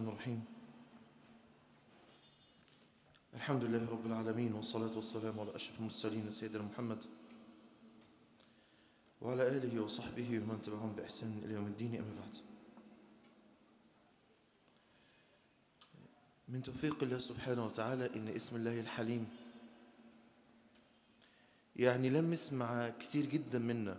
الرحمن الرحيم الحمد لله رب العالمين والصلاة والسلام على أشرف المرسلين سيدنا محمد وعلى آله وصحبه ومن تبعهم بإحسان إلى يوم الدين أما بعد من توفيق الله سبحانه وتعالى إن اسم الله الحليم يعني لمس مع كتير جدا منا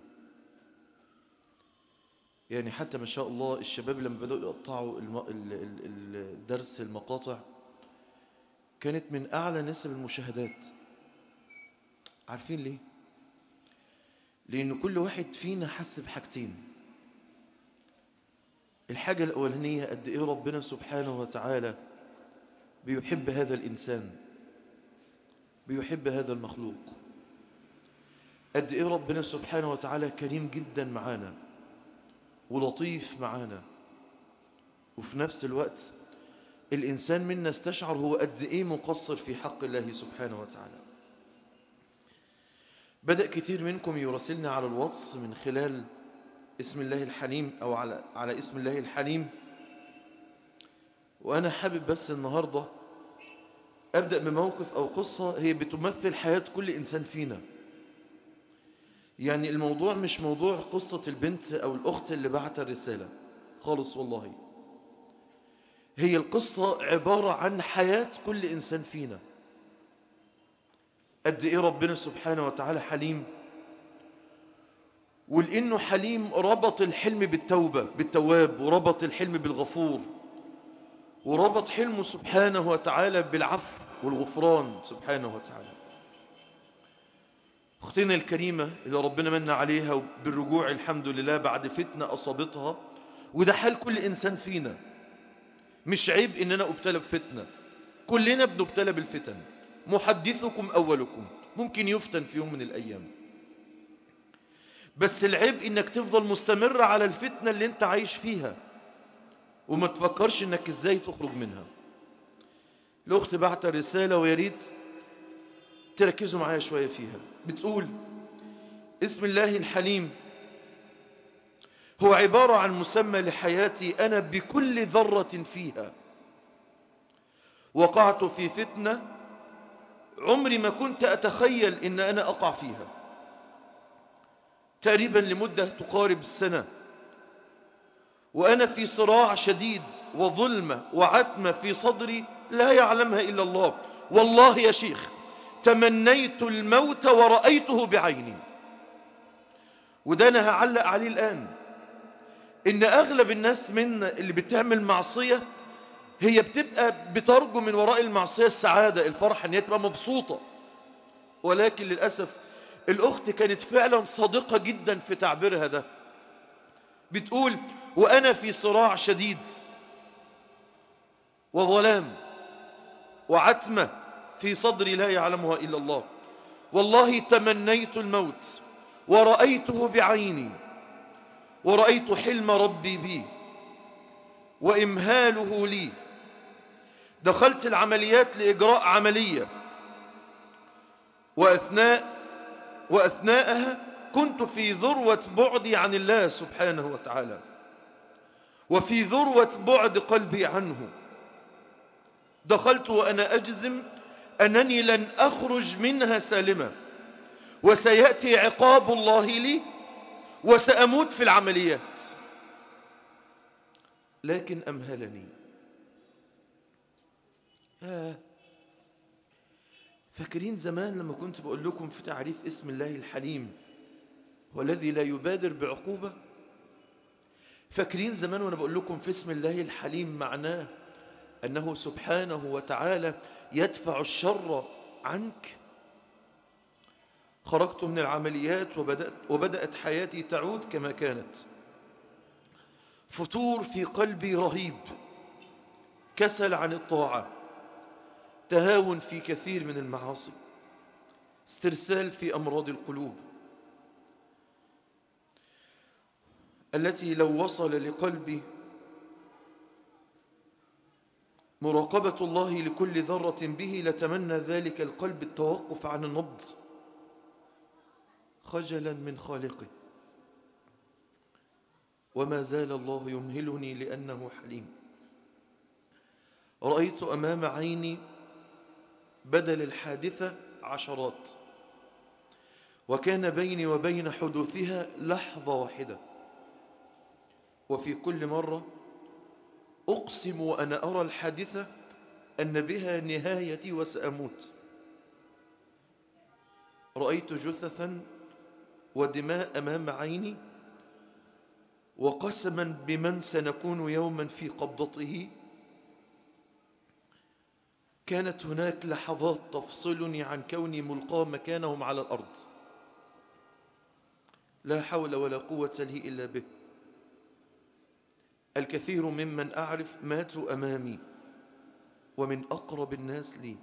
يعني حتى ما شاء الله الشباب لما بدأوا يقطعوا الم... ال... ال... الدرس المقاطع كانت من أعلى نسب المشاهدات عارفين ليه؟ لأن كل واحد فينا حس بحاجتين الحاجة الأولانية قد إيه ربنا سبحانه وتعالى بيحب هذا الإنسان بيحب هذا المخلوق قد إيه ربنا سبحانه وتعالى كريم جدا معانا ولطيف معانا وفي نفس الوقت الإنسان منا استشعر هو قد إيه مقصر في حق الله سبحانه وتعالى بدأ كتير منكم يراسلنا على الواتس من خلال اسم الله الحليم أو على, على اسم الله الحليم وأنا حابب بس النهاردة أبدأ بموقف أو قصة هي بتمثل حياة كل إنسان فينا يعني الموضوع مش موضوع قصة البنت أو الأخت اللي بعت الرسالة خالص والله هي القصة عبارة عن حياة كل إنسان فينا قد إيه ربنا سبحانه وتعالى حليم ولأنه حليم ربط الحلم بالتوبة بالتواب وربط الحلم بالغفور وربط حلمه سبحانه وتعالى بالعفو والغفران سبحانه وتعالى اختنا الكريمة اللي ربنا من عليها بالرجوع الحمد لله بعد فتنة أصابتها وده حال كل إنسان فينا مش عيب إننا أبتلى بفتنة كلنا بنبتلى بالفتن محدثكم أولكم ممكن يفتن في يوم من الأيام بس العيب إنك تفضل مستمر على الفتنة اللي انت عايش فيها وما تفكرش إنك إزاي تخرج منها الأخت بعت رسالة ويريد تركزوا معايا شوية فيها بتقول اسم الله الحليم هو عبارة عن مسمى لحياتي أنا بكل ذرة فيها وقعت في فتنة عمري ما كنت أتخيل إن أنا أقع فيها تقريبا لمدة تقارب السنة وأنا في صراع شديد وظلمة وعتمة في صدري لا يعلمها إلا الله والله يا شيخ تمنيت الموت ورأيته بعيني وده أنا هعلق عليه الآن إن أغلب الناس منا اللي بتعمل معصية هي بتبقى بترجو من وراء المعصية السعادة الفرح ان هي تبقى مبسوطة ولكن للأسف الأخت كانت فعلا صادقة جدا في تعبيرها ده بتقول وأنا في صراع شديد وظلام وعتمة في صدري لا يعلمها إلا الله والله تمنيت الموت ورأيته بعيني ورأيت حلم ربي بي وإمهاله لي دخلت العمليات لإجراء عملية وأثناء وأثناءها كنت في ذروة بعدي عن الله سبحانه وتعالى وفي ذروة بعد قلبي عنه دخلت وأنا أجزم أنني لن أخرج منها سالمة وسيأتي عقاب الله لي وسأموت في العمليات لكن أمهلني آه. فاكرين زمان لما كنت بقول لكم في تعريف اسم الله الحليم والذي لا يبادر بعقوبة فاكرين زمان وانا بقول لكم في اسم الله الحليم معناه أنه سبحانه وتعالى يدفع الشر عنك خرجت من العمليات وبدأت, وبدأت حياتي تعود كما كانت فتور في قلبي رهيب كسل عن الطاعة تهاون في كثير من المعاصي استرسال في أمراض القلوب التي لو وصل لقلبي مراقبة الله لكل ذرة به لتمنى ذلك القلب التوقف عن النبض خجلا من خالقه وما زال الله يمهلني لأنه حليم رأيت أمام عيني بدل الحادثة عشرات وكان بيني وبين حدوثها لحظة واحدة وفي كل مرة أقسم وأنا أرى الحادثة أن بها نهايتي وسأموت رأيت جثثا ودماء أمام عيني وقسما بمن سنكون يوما في قبضته كانت هناك لحظات تفصلني عن كوني ملقى مكانهم على الأرض لا حول ولا قوة لي إلا به الكثير ممن أعرف ماتوا أمامي ومن أقرب الناس لي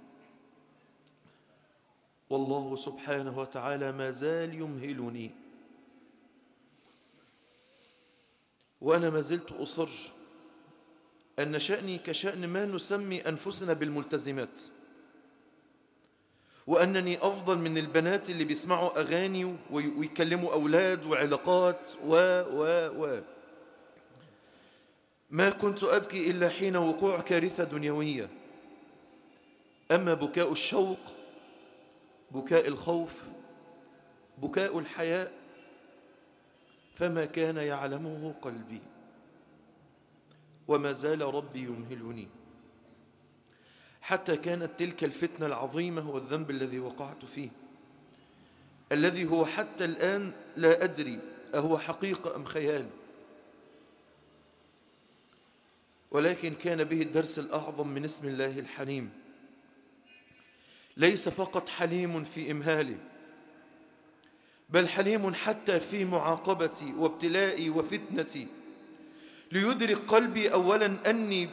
والله سبحانه وتعالى ما زال يمهلني وأنا ما زلت أصر أن شأني كشأن ما نسمي أنفسنا بالملتزمات وأنني أفضل من البنات اللي بيسمعوا أغاني ويكلموا أولاد وعلاقات و و و ما كنت أبكي إلا حين وقوع كارثة دنيوية أما بكاء الشوق بكاء الخوف بكاء الحياء فما كان يعلمه قلبي وما زال ربي يمهلني حتى كانت تلك الفتنة العظيمة والذنب الذي وقعت فيه الذي هو حتى الآن لا أدري أهو حقيقة أم خيال ولكن كان به الدرس الأعظم من اسم الله الحليم ليس فقط حليم في إمهاله بل حليم حتى في معاقبتي وابتلائي وفتنتي ليدرك قلبي أولا أني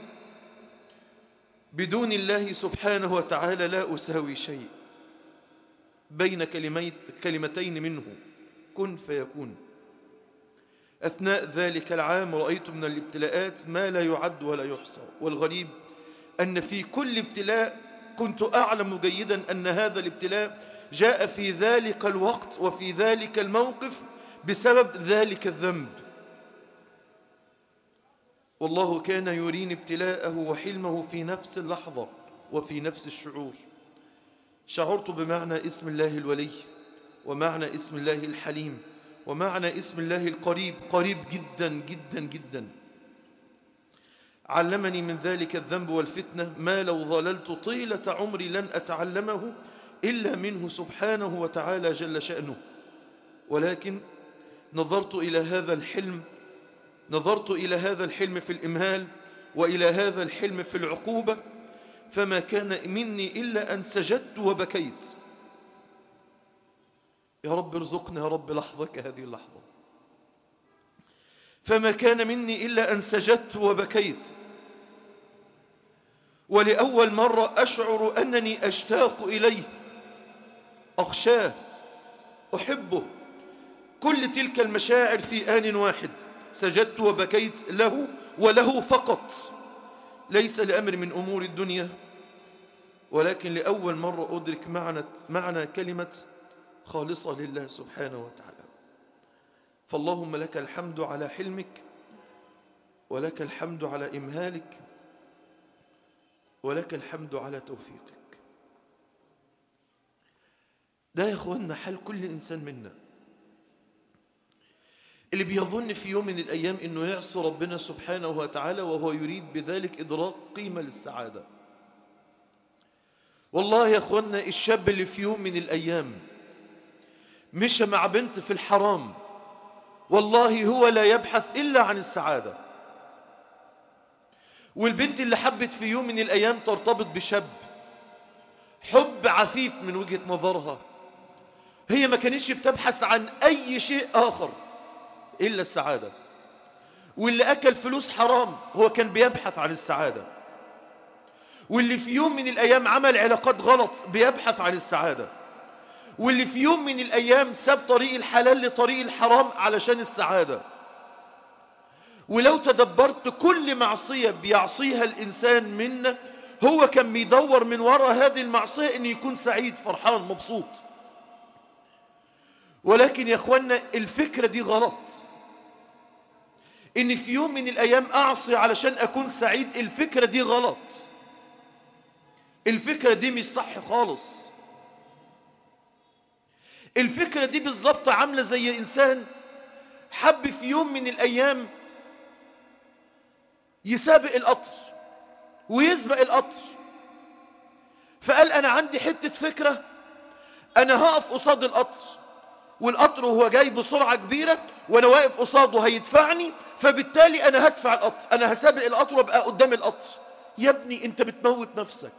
بدون الله سبحانه وتعالى لا أساوي شيء بين كلمتين منه كن فيكون أثناء ذلك العام رأيت من الابتلاءات ما لا يعد ولا يحصى والغريب أن في كل ابتلاء كنت أعلم جيدا أن هذا الابتلاء جاء في ذلك الوقت وفي ذلك الموقف بسبب ذلك الذنب والله كان يريني ابتلاءه وحلمه في نفس اللحظة وفي نفس الشعور شعرت بمعنى اسم الله الولي ومعنى اسم الله الحليم ومعنى اسم الله القريب قريب جدا جدا جدا علمني من ذلك الذنب والفتنة ما لو ظللت طيلة عمري لن أتعلمه إلا منه سبحانه وتعالى جل شأنه ولكن نظرت إلى هذا الحلم نظرت إلى هذا الحلم في الإمهال وإلى هذا الحلم في العقوبة فما كان مني إلا أن سجدت وبكيت يا رب ارزقنا يا رب لحظة كهذه اللحظة فما كان مني إلا أن سجدت وبكيت ولأول مرة أشعر أنني أشتاق إليه أخشاه أحبه كل تلك المشاعر في آن واحد سجدت وبكيت له وله فقط ليس لأمر من أمور الدنيا ولكن لأول مرة أدرك معنى, معنى كلمة خالصة لله سبحانه وتعالى فاللهم لك الحمد على حلمك ولك الحمد على إمهالك ولك الحمد على توفيقك ده يا أخوانا حال كل إنسان منا اللي بيظن في يوم من الأيام أنه يعصي ربنا سبحانه وتعالى وهو يريد بذلك إدراك قيمة للسعادة والله يا أخوانا الشاب اللي في يوم من الأيام مشى مع بنت في الحرام والله هو لا يبحث إلا عن السعادة والبنت اللي حبت في يوم من الأيام ترتبط بشاب حب عفيف من وجهة نظرها هي ما كانتش بتبحث عن أي شيء آخر إلا السعادة واللي أكل فلوس حرام هو كان بيبحث عن السعادة واللي في يوم من الأيام عمل علاقات غلط بيبحث عن السعادة واللي في يوم من الأيام ساب طريق الحلال لطريق الحرام علشان السعادة ولو تدبرت كل معصية بيعصيها الإنسان منا هو كان بيدور من وراء هذه المعصية أن يكون سعيد فرحان مبسوط ولكن يا أخوانا الفكرة دي غلط ان في يوم من الايام اعصي علشان اكون سعيد الفكرة دي غلط الفكرة دي مش صح خالص الفكرة دي بالظبط عاملة زي إنسان حب في يوم من الأيام يسابق القطر ويسبق القطر فقال أنا عندي حتة فكرة أنا هقف قصاد القطر والقطر وهو جاي بسرعة كبيرة وأنا واقف قصاده هيدفعني فبالتالي أنا هدفع القطر أنا هسابق القطر وابقى قدام القطر يا ابني أنت بتموت نفسك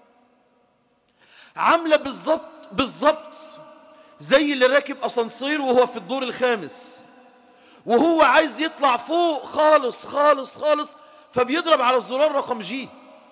عاملة بالظبط بالظبط زي اللي راكب أسانسير وهو في الدور الخامس وهو عايز يطلع فوق خالص خالص خالص فبيضرب على الزرار رقم جي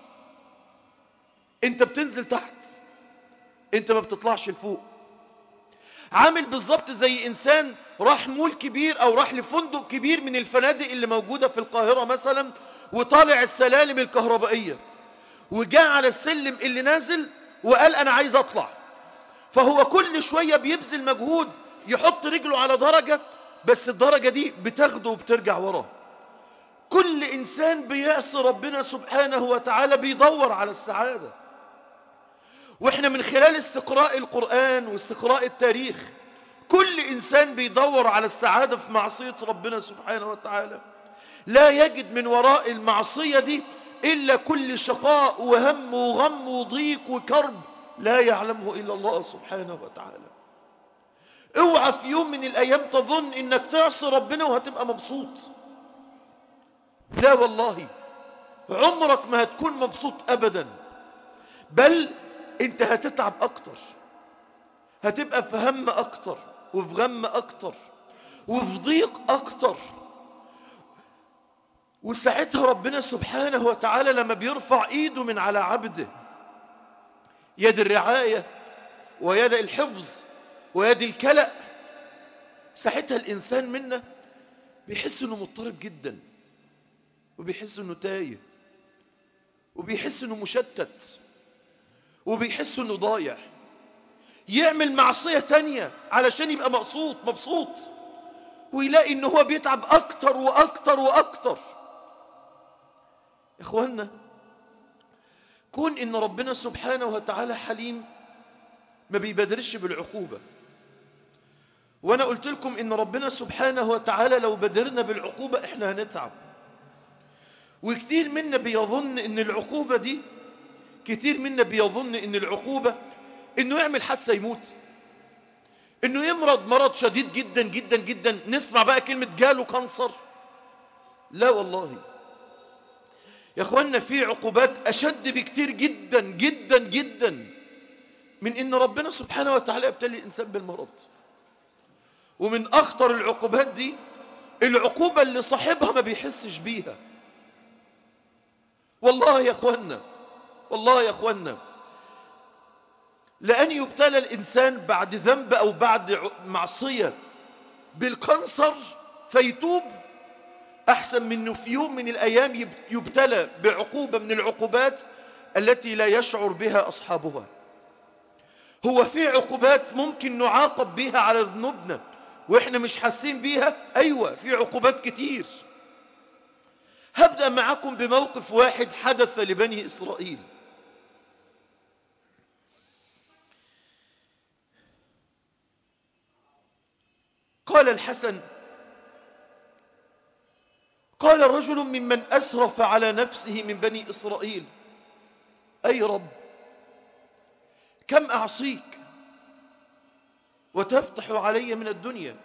انت بتنزل تحت انت ما بتطلعش لفوق عامل بالظبط زي انسان راح مول كبير او راح لفندق كبير من الفنادق اللي موجودة في القاهرة مثلا وطالع السلالم الكهربائية وجاء على السلم اللي نازل وقال انا عايز اطلع فهو كل شوية بيبذل مجهود يحط رجله على درجة بس الدرجة دي بتاخده وبترجع وراه كل انسان بيعصي ربنا سبحانه وتعالى بيدور على السعادة واحنا من خلال استقراء القرآن واستقراء التاريخ كل انسان بيدور على السعادة في معصية ربنا سبحانه وتعالى لا يجد من وراء المعصية دي الا كل شقاء وهم وغم وضيق وكرب لا يعلمه الا الله سبحانه وتعالى اوعى في يوم من الايام تظن انك تعصي ربنا وهتبقى مبسوط لا والله عمرك ما هتكون مبسوط ابدا بل انت هتتعب اكتر هتبقى في هم اكتر وفي غم اكتر وفي ضيق اكتر وساعتها ربنا سبحانه وتعالى لما بيرفع ايده من على عبده يد الرعاية ويد الحفظ ويد الكلأ ساعتها الانسان منا بيحس انه مضطرب جدا وبيحس انه تايه وبيحس انه مشتت وبيحس انه ضايع يعمل معصية تانية علشان يبقى مبسوط مبسوط ويلاقي ان هو بيتعب اكتر واكتر واكتر اخوانا كون ان ربنا سبحانه وتعالى حليم ما بيبادرش بالعقوبة وانا قلت لكم ان ربنا سبحانه وتعالى لو بادرنا بالعقوبة احنا هنتعب وكتير منا بيظن ان العقوبة دي كتير منا بيظن ان العقوبة انه يعمل حادثة يموت انه يمرض مرض شديد جدا جدا جدا نسمع بقى كلمة جاله كانسر لا والله يا اخوانا في عقوبات اشد بكتير جدا جدا جدا من ان ربنا سبحانه وتعالى يبتلي الانسان بالمرض ومن اخطر العقوبات دي العقوبة اللي صاحبها ما بيحسش بيها والله يا اخوانا والله يا اخوانا لأن يبتلى الإنسان بعد ذنب أو بعد معصية بالكنصر فيتوب أحسن من أنه في يوم من الأيام يبتلى بعقوبة من العقوبات التي لا يشعر بها أصحابها هو في عقوبات ممكن نعاقب بها على ذنوبنا وإحنا مش حاسين بيها أيوة في عقوبات كتير هبدأ معكم بموقف واحد حدث لبني إسرائيل قال الحسن قال رجل ممن أسرف على نفسه من بني إسرائيل أي رب كم أعصيك وتفتح علي من الدنيا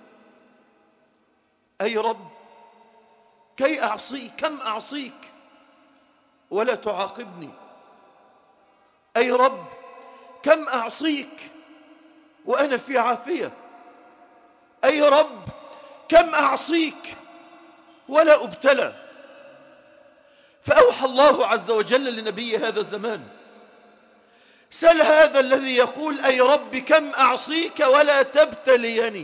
أي رب كي أعصيك كم أعصيك ولا تعاقبني أي رب كم أعصيك وأنا في عافية أي رب كم أعصيك ولا أبتلى فأوحى الله عز وجل لنبي هذا الزمان سل هذا الذي يقول أي رب كم أعصيك ولا تبتليني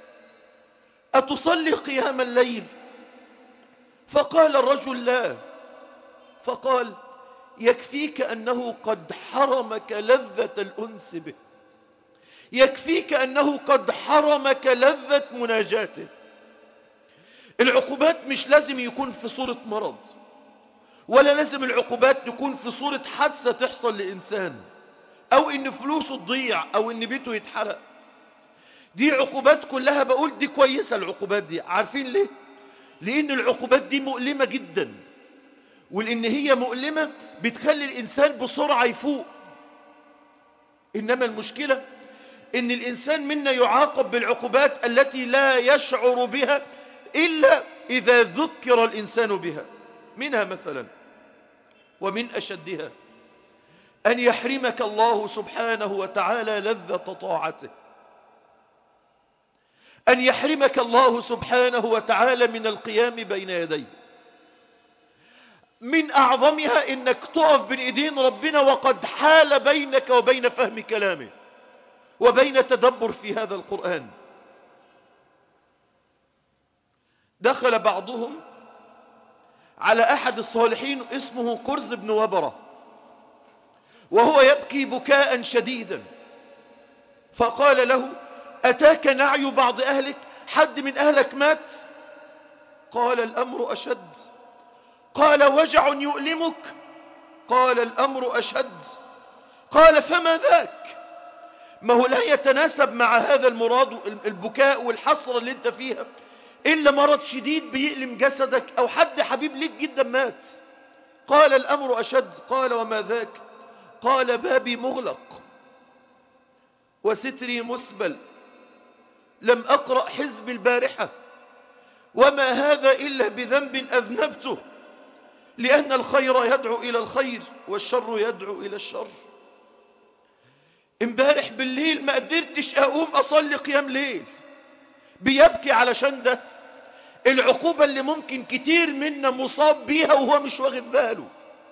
أتصلي قيام الليل فقال الرجل لا فقال يكفيك أنه قد حرمك لذة الأنس به يكفيك أنه قد حرمك لذة مناجاته العقوبات مش لازم يكون في صورة مرض ولا لازم العقوبات تكون في صورة حادثة تحصل لإنسان أو إن فلوسه تضيع أو إن بيته يتحرق دي عقوبات كلها بقول دي كويسة العقوبات دي عارفين ليه لأن العقوبات دي مؤلمة جدا ولأن هي مؤلمة بتخلي الإنسان بسرعة يفوق إنما المشكلة إن الإنسان منا يعاقب بالعقوبات التي لا يشعر بها إلا إذا ذكر الإنسان بها منها مثلا ومن أشدها أن يحرمك الله سبحانه وتعالى لذة طاعته أن يحرمك الله سبحانه وتعالى من القيام بين يديه من أعظمها إنك تقف بين إيدين ربنا وقد حال بينك وبين فهم كلامه وبين تدبر في هذا القرآن دخل بعضهم على أحد الصالحين اسمه كرز بن وبرة وهو يبكي بكاء شديدا فقال له أتاك نعي بعض أهلك حد من أهلك مات قال الأمر أشد قال وجع يؤلمك قال الأمر أشد قال فما ذاك ما هو لا يتناسب مع هذا المراد البكاء والحسرة اللي انت فيها إلا مرض شديد بيألم جسدك أو حد حبيب ليك جدا مات قال الأمر أشد قال وما ذاك قال بابي مغلق وستري مسبل لم أقرأ حزب البارحة وما هذا إلا بذنب أذنبته لأن الخير يدعو إلى الخير والشر يدعو إلى الشر امبارح بالليل ما قدرتش أقوم أصلي قيام ليل بيبكي علشان ده العقوبة اللي ممكن كتير منا مصاب بيها وهو مش واخد باله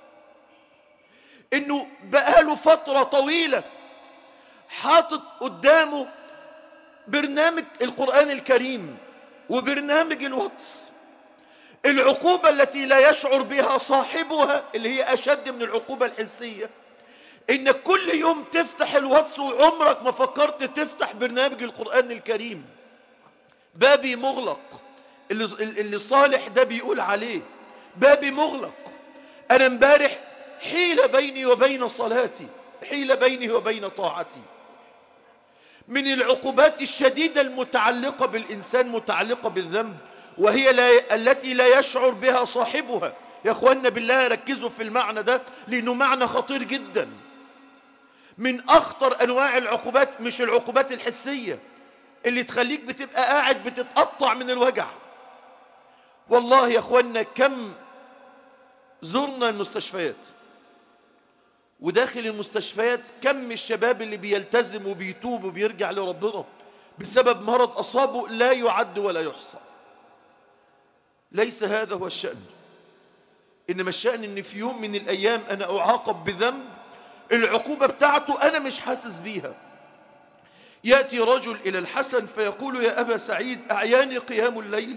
انه بقاله فترة طويلة حاطط قدامه برنامج القرآن الكريم وبرنامج الواتس العقوبة التي لا يشعر بها صاحبها اللي هي أشد من العقوبة الحسية إنك كل يوم تفتح الواتس وعمرك ما فكرت تفتح برنامج القرآن الكريم بابي مغلق اللي, اللي صالح ده بيقول عليه بابي مغلق أنا امبارح حيل بيني وبين صلاتي حيل بيني وبين طاعتي من العقوبات الشديدة المتعلقة بالإنسان متعلقة بالذنب وهي لا التي لا يشعر بها صاحبها يا اخوانا بالله ركزوا في المعنى ده لانه معنى خطير جدا من اخطر انواع العقوبات مش العقوبات الحسية اللي تخليك بتبقى قاعد بتتقطع من الوجع والله يا اخوانا كم زرنا المستشفيات وداخل المستشفيات كم الشباب اللي بيلتزم وبيتوب وبيرجع لربنا بسبب مرض أصابه لا يعد ولا يحصى ليس هذا هو الشأن إنما الشأن إن في يوم من الأيام أنا أعاقب بذنب العقوبة بتاعته أنا مش حاسس بيها يأتي رجل إلى الحسن فيقول يا أبا سعيد أعياني قيام الليل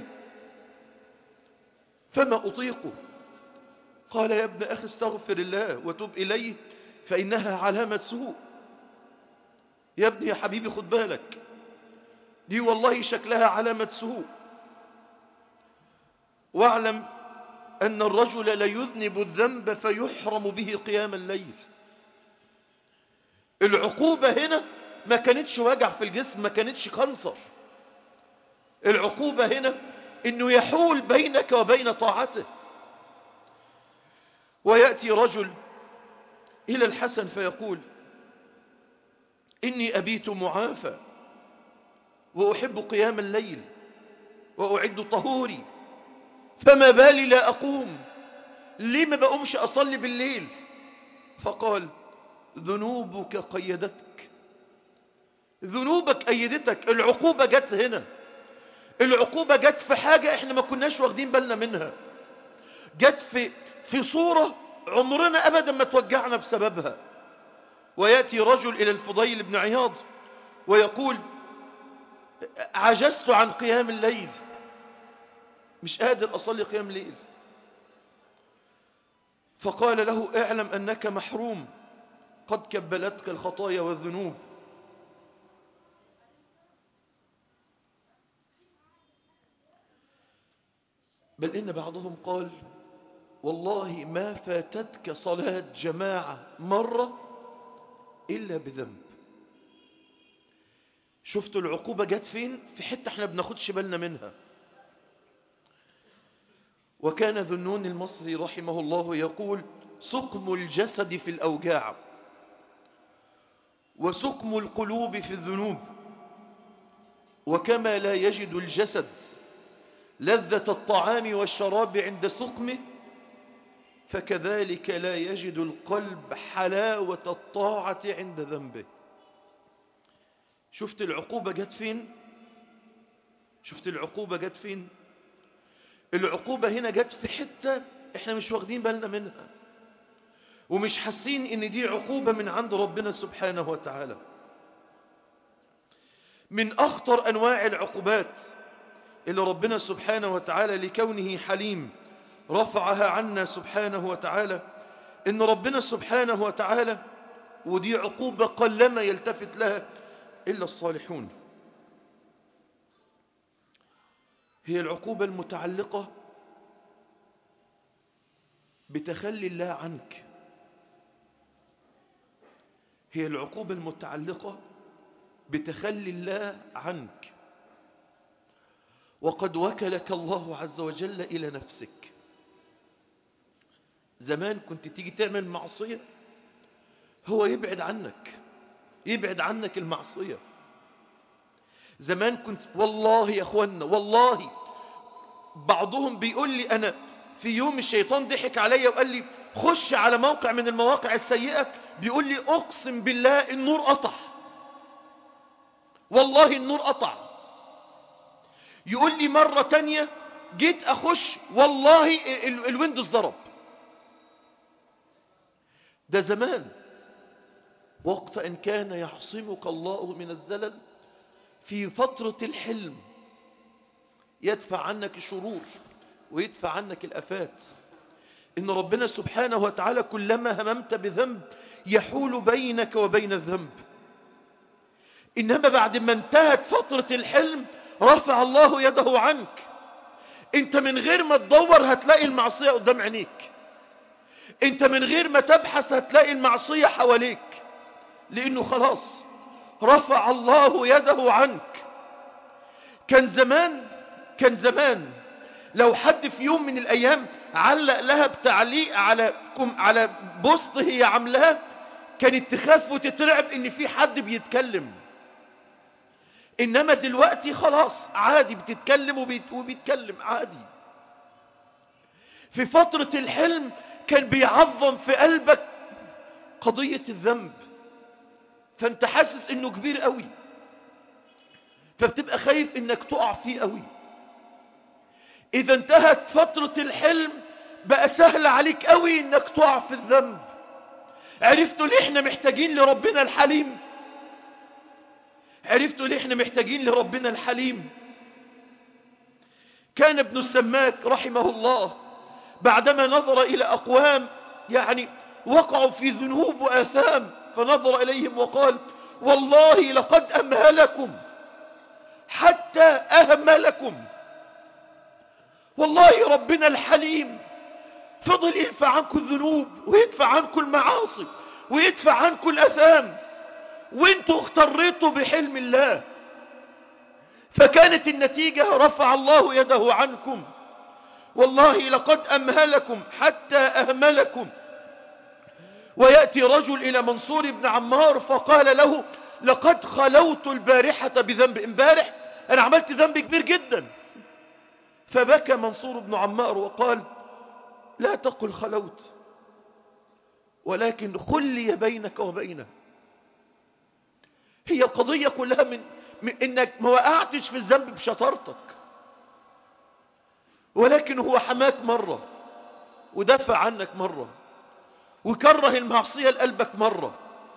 فما أطيقه قال يا ابن أخي استغفر الله وتب إليه فإنها علامة سوء يا ابني يا حبيبي خد بالك دي والله شكلها علامة سوء واعلم أن الرجل لا يذنب الذنب فيحرم به قيام الليل العقوبة هنا ما كانتش وجع في الجسم ما كانتش كنصر العقوبة هنا انه يحول بينك وبين طاعته ويأتي رجل إلى الحسن فيقول إني أبيت معافى وأحب قيام الليل وأعد طهوري فما بالي لا أقوم ليه ما بقومش أصلي بالليل فقال ذنوبك قيدتك ذنوبك أيدتك العقوبة جت هنا العقوبة جت في حاجة احنا ما كناش واخدين بالنا منها جت في في صورة عمرنا أبدا ما توجعنا بسببها ويأتي رجل إلى الفضيل بن عياض ويقول عجزت عن قيام الليل مش قادر أصلي قيام الليل فقال له اعلم أنك محروم قد كبلتك الخطايا والذنوب بل إن بعضهم قال والله ما فاتتك صلاة جماعة مرة إلا بذنب شفتوا العقوبة جت فين في حتة احنا بناخدش بالنا منها وكان ذنون المصري رحمه الله يقول سقم الجسد في الأوجاع وسقم القلوب في الذنوب وكما لا يجد الجسد لذة الطعام والشراب عند سقمه فكذلك لا يجد القلب حلاوة الطاعة عند ذنبه شفت العقوبة جت فين شفت العقوبة جت فين العقوبة هنا جت في حتة احنا مش واخدين بالنا منها ومش حاسين ان دي عقوبة من عند ربنا سبحانه وتعالى من اخطر انواع العقوبات اللي ربنا سبحانه وتعالى لكونه حليم رفعها عنا سبحانه وتعالى ان ربنا سبحانه وتعالى ودي عقوبة قلما يلتفت لها إلا الصالحون هي العقوبة المتعلقة بتخلي الله عنك هي العقوبة المتعلقة بتخلي الله عنك وقد وكلك الله عز وجل إلى نفسك زمان كنت تيجي تعمل معصية هو يبعد عنك يبعد عنك المعصية زمان كنت والله يا أخوانا والله بعضهم بيقول لي أنا في يوم الشيطان ضحك عليا وقال لي خش على موقع من المواقع السيئة بيقول لي أقسم بالله النور قطع والله النور قطع يقول لي مرة تانية جيت أخش والله الويندوز ضرب ده زمان وقت أن كان يعصمك الله من الزلل في فترة الحلم يدفع عنك الشرور ويدفع عنك الأفات إن ربنا سبحانه وتعالى كلما هممت بذنب يحول بينك وبين الذنب إنما بعد ما انتهت فترة الحلم رفع الله يده عنك انت من غير ما تدور هتلاقي المعصية قدام عينيك انت من غير ما تبحث هتلاقي المعصية حواليك لانه خلاص رفع الله يده عنك كان زمان كان زمان لو حد في يوم من الايام علق لها بتعليق على على بوست هي عاملاه كانت تخاف وتترعب ان في حد بيتكلم انما دلوقتي خلاص عادي بتتكلم وبيت وبيتكلم عادي في فترة الحلم كان بيعظم في قلبك قضية الذنب فانت حاسس انه كبير قوي فبتبقى خايف انك تقع فيه قوي اذا انتهت فترة الحلم بقى سهل عليك قوي انك تقع في الذنب عرفتوا ليه احنا محتاجين لربنا الحليم عرفتوا ليه احنا محتاجين لربنا الحليم كان ابن السماك رحمه الله بعدما نظر الى اقوام يعني وقعوا في ذنوب واثام فنظر اليهم وقال والله لقد امهلكم حتى اهملكم والله ربنا الحليم فضل يدفع عنكم الذنوب ويدفع عنكم المعاصي ويدفع عنكم الاثام وانتوا اختريتوا بحلم الله فكانت النتيجة رفع الله يده عنكم والله لقد أمهلكم حتى أهملكم ويأتي رجل إلى منصور بن عمار فقال له لقد خلوت البارحة بذنب امبارح أنا عملت ذنب كبير جدا فبكى منصور بن عمار وقال لا تقل خلوت ولكن خلي بينك وبينه هي القضية كلها من, من انك ما وقعتش في الذنب بشطارتك ولكن هو حماك مرة ودافع عنك مرة وكره المعصية لقلبك مرة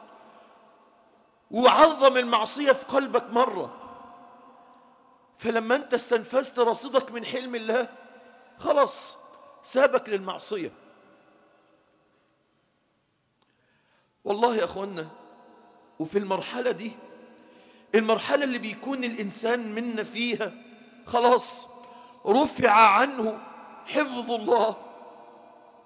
وعظم المعصية في قلبك مرة فلما انت استنفذت رصيدك من حلم الله خلاص سابك للمعصية والله يا اخوانا وفي المرحلة دي المرحلة اللي بيكون الإنسان منا فيها خلاص رفع عنه حفظ الله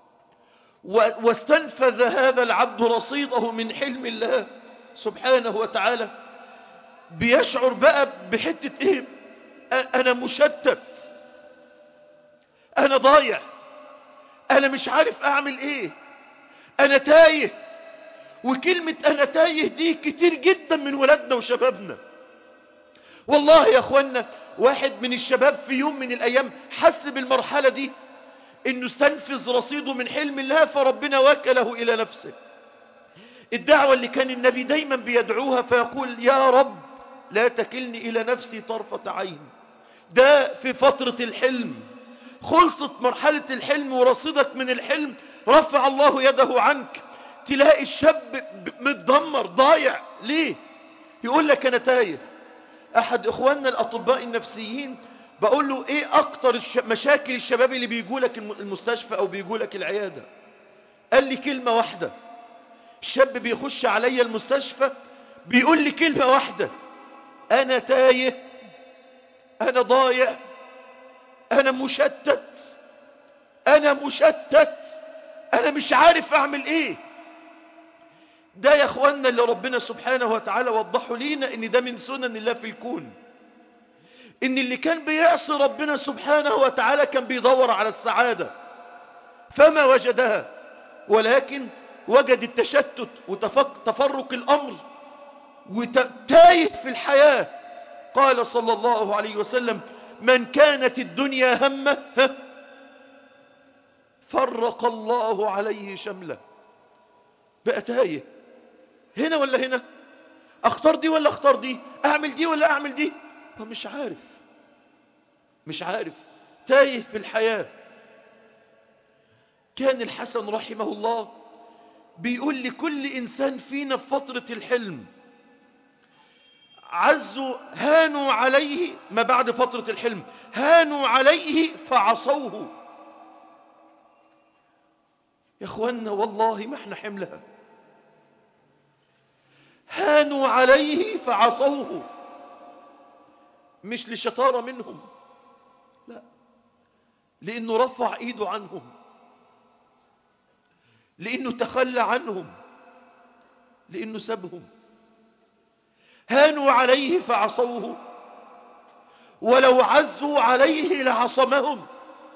واستنفذ هذا العبد رصيده من حلم الله سبحانه وتعالى بيشعر بقى بحتة ايه انا مشتت انا ضايع انا مش عارف اعمل ايه انا تايه وكلمة انا تايه دي كتير جدا من ولادنا وشبابنا والله يا اخوانا واحد من الشباب في يوم من الايام حس بالمرحلة دي انه استنفذ رصيده من حلم الله فربنا وكله الى نفسه الدعوة اللي كان النبي دايما بيدعوها فيقول يا رب لا تكلني الى نفسي طرفة عين ده في فترة الحلم خلصت مرحلة الحلم ورصيدك من الحلم رفع الله يده عنك تلاقي الشاب متدمر ضايع ليه يقول لك انا تايه احد اخواننا الاطباء النفسيين بقول له ايه اكتر الش... مشاكل الشباب اللي بيجوا لك المستشفى او بيجوا لك العيادة قال لي كلمة واحدة الشاب بيخش عليا المستشفى بيقول لي كلمة واحدة انا تايه انا ضايع انا مشتت انا مشتت انا مش عارف اعمل ايه ده يا اخوانا اللي ربنا سبحانه وتعالى وضحوا لينا ان ده من سنن الله في الكون ان اللي كان بيعصي ربنا سبحانه وتعالى كان بيدور على السعادة فما وجدها ولكن وجد التشتت وتفرق الامر وتايه في الحياة قال صلى الله عليه وسلم من كانت الدنيا همه فرق الله عليه شمله بقى تايه هنا ولا هنا اختار دي ولا اختار دي اعمل دي ولا اعمل دي فمش عارف مش عارف تايه في الحياة كان الحسن رحمه الله بيقول لكل انسان فينا في فترة الحلم عزوا هانوا عليه ما بعد فترة الحلم هانوا عليه فعصوه يا اخوانا والله ما احنا حملها هانوا عليه فعصوه مش لشطارة منهم لا لانه رفع ايده عنهم لانه تخلى عنهم لانه سبهم هانوا عليه فعصوه ولو عزوا عليه لعصمهم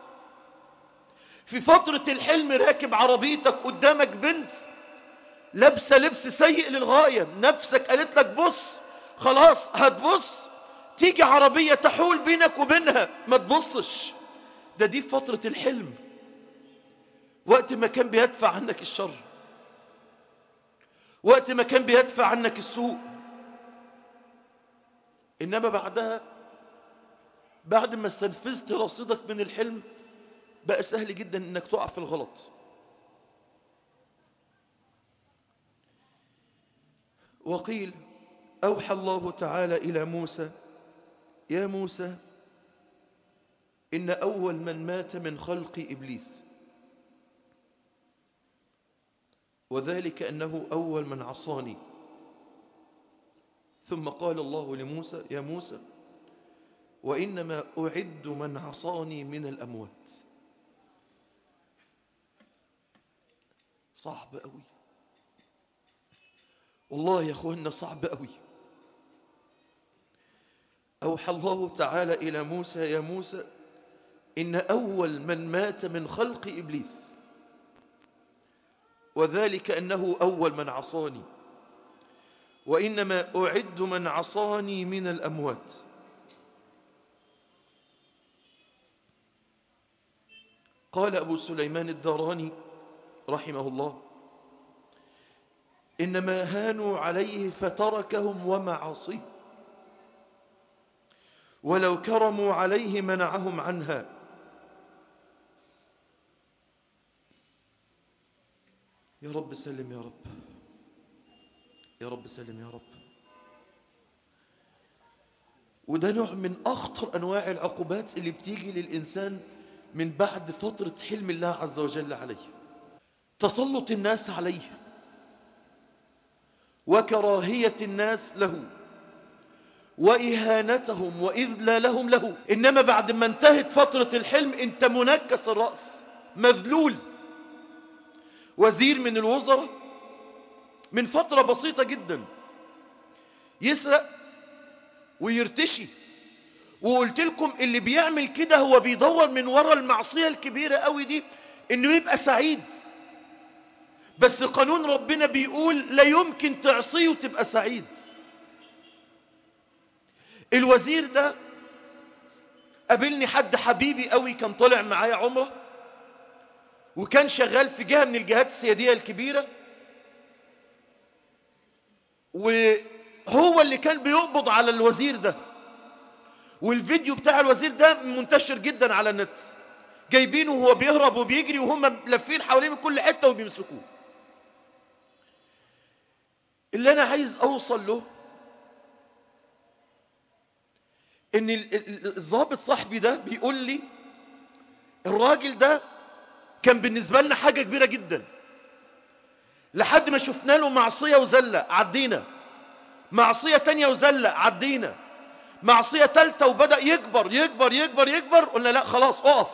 في فترة الحلم راكب عربيتك قدامك بنت لابسه لبس سيء للغاية نفسك قالت لك بص خلاص هتبص تيجي عربية تحول بينك وبينها ما تبصش ده دي فترة الحلم وقت ما كان بيدفع عنك الشر وقت ما كان بيدفع عنك السوء إنما بعدها بعد ما استنفذت رصيدك من الحلم بقى سهل جدا انك تقع في الغلط وقيل أوحى الله تعالى إلى موسى يا موسى إن أول من مات من خلق إبليس وذلك أنه أول من عصاني ثم قال الله لموسى يا موسى وإنما أعد من عصاني من الأموات صعب قوي والله يا أخوانا صعب قوي أوحى الله تعالى إلى موسى يا موسى إن أول من مات من خلق إبليس وذلك أنه أول من عصاني وإنما أعد من عصاني من الأموات قال أبو سليمان الداراني رحمه الله إنما هانوا عليه فتركهم ومعاصيه ولو كرموا عليه منعهم عنها يا رب سلم يا رب يا رب سلم يا رب وده نوع من أخطر أنواع العقوبات اللي بتيجي للإنسان من بعد فترة حلم الله عز وجل عليه تسلط الناس عليه وكراهية الناس له وإهانتهم وإذلالهم له إنما بعد ما انتهت فترة الحلم انت منكس الرأس مذلول وزير من الوزراء من فترة بسيطة جدا يسرق ويرتشي وقلت لكم اللي بيعمل كده هو بيدور من ورا المعصية الكبيرة قوي دي انه يبقى سعيد بس قانون ربنا بيقول لا يمكن تعصيه وتبقى سعيد الوزير ده قابلني حد حبيبي قوي كان طالع معايا عمره وكان شغال في جهة من الجهات السيادية الكبيرة وهو اللي كان بيقبض على الوزير ده والفيديو بتاع الوزير ده منتشر جدا على النت جايبينه وهو بيهرب وبيجري وهم لافين حواليه من كل حتة وبيمسكوه اللي انا عايز اوصل له ان الضابط صاحبي ده بيقول لي الراجل ده كان بالنسبة لنا حاجة كبيرة جدا لحد ما شفنا له معصية وزلة عدينا معصية تانية وزلة عدينا معصية تالتة وبدأ يكبر يكبر يكبر يكبر قلنا لا خلاص اقف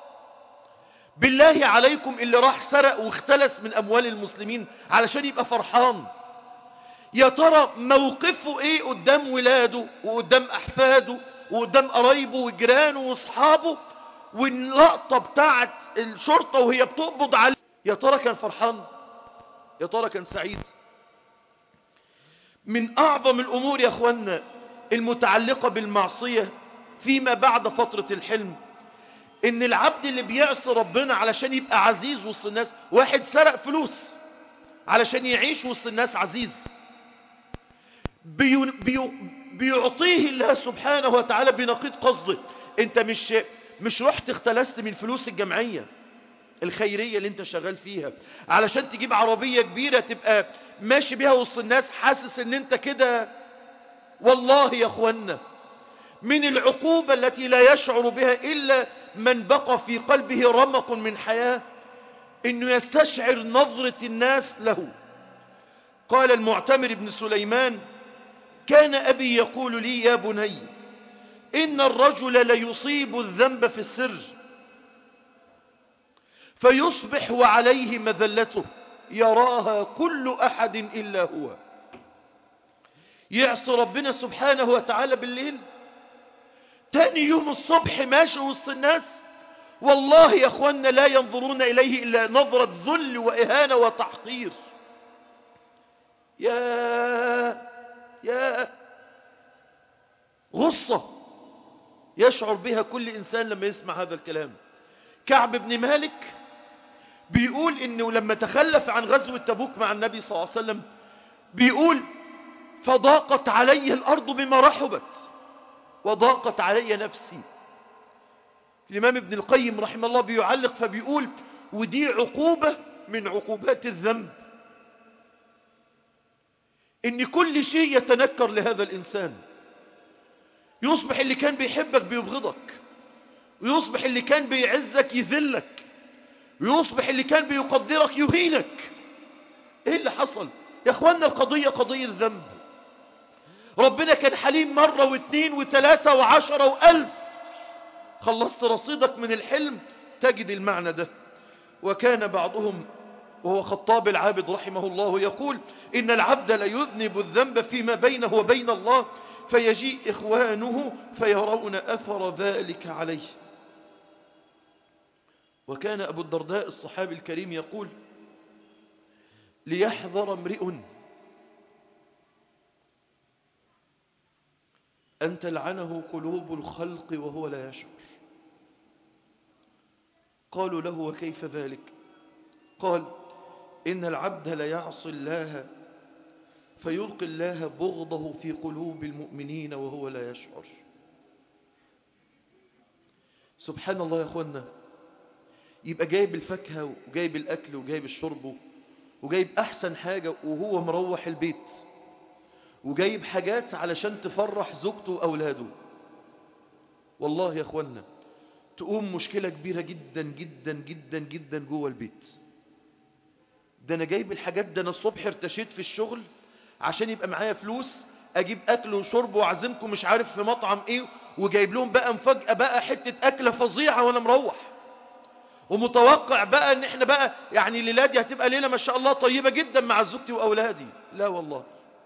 بالله عليكم اللي راح سرق واختلس من اموال المسلمين علشان يبقى فرحان يا ترى موقفه ايه قدام ولاده وقدام احفاده وقدام قرايبه وجيرانه واصحابه واللقطة بتاعت الشرطة وهي بتقبض عليه يا ترى كان فرحان يا ترى كان سعيد من اعظم الامور يا اخوانا المتعلقة بالمعصية فيما بعد فترة الحلم ان العبد اللي بيعصي ربنا علشان يبقى عزيز وسط الناس واحد سرق فلوس علشان يعيش وسط الناس عزيز بي بي بيعطيه الله سبحانه وتعالى بنقيض قصده انت مش مش رحت اختلست من فلوس الجمعية الخيرية اللي انت شغال فيها علشان تجيب عربية كبيرة تبقى ماشي بيها وسط الناس حاسس ان انت كده والله يا اخوانا من العقوبة التي لا يشعر بها إلا من بقى في قلبه رمق من حياة إنه يستشعر نظرة الناس له قال المعتمر بن سليمان كان أبي يقول لي يا بني إن الرجل ليصيب الذنب في السر فيصبح وعليه مذلته يراها كل أحد إلا هو يعصي ربنا سبحانه وتعالى بالليل تاني يوم الصبح ماشي وسط الناس والله يا اخوانا لا ينظرون اليه الا نظرة ذل واهانة وتحقير يا يا غصة يشعر بها كل انسان لما يسمع هذا الكلام كعب بن مالك بيقول انه لما تخلف عن غزوة تبوك مع النبي صلى الله عليه وسلم بيقول فضاقت علي الارض بما رحبت وضاقت علي نفسي الإمام ابن القيم رحمه الله بيعلق فبيقول ودي عقوبة من عقوبات الذنب إن كل شيء يتنكر لهذا الإنسان يصبح اللي كان بيحبك بيبغضك ويصبح اللي كان بيعزك يذلك ويصبح اللي كان بيقدرك يهينك ايه اللي حصل يا اخوانا القضية قضية ذنب ربنا كان حليم مرة واثنين وثلاثة وعشرة والف خلصت رصيدك من الحلم تجد المعنى ده وكان بعضهم وهو خطاب العابد رحمه الله يقول إن العبد ليذنب الذنب فيما بينه وبين الله فيجيء إخوانه فيرون أثر ذلك عليه وكان أبو الدرداء الصحابي الكريم يقول ليحذر امرئ أن تلعنه قلوب الخلق وهو لا يشعر قالوا له وكيف ذلك قال إن العبد ليعصي الله فيلقي الله بغضه في قلوب المؤمنين وهو لا يشعر سبحان الله يا أخوانا يبقى جايب الفاكهة وجايب الأكل وجايب الشرب وجايب أحسن حاجة وهو مروح البيت وجايب حاجات علشان تفرح زوجته وأولاده والله يا أخوانا تقوم مشكلة كبيرة جدا جدا جدا جدا جوه البيت ده أنا جايب الحاجات ده أنا الصبح ارتشيت في الشغل عشان يبقى معايا فلوس أجيب أكل وشرب وأعزمكم مش عارف في مطعم إيه وجايب لهم بقى مفاجأة بقى حتة أكلة فظيعة وأنا مروح ومتوقع بقى ان احنا بقى يعني الليلة دي هتبقى ليلة ما شاء الله طيبة جدا مع زوجتي واولادي لا والله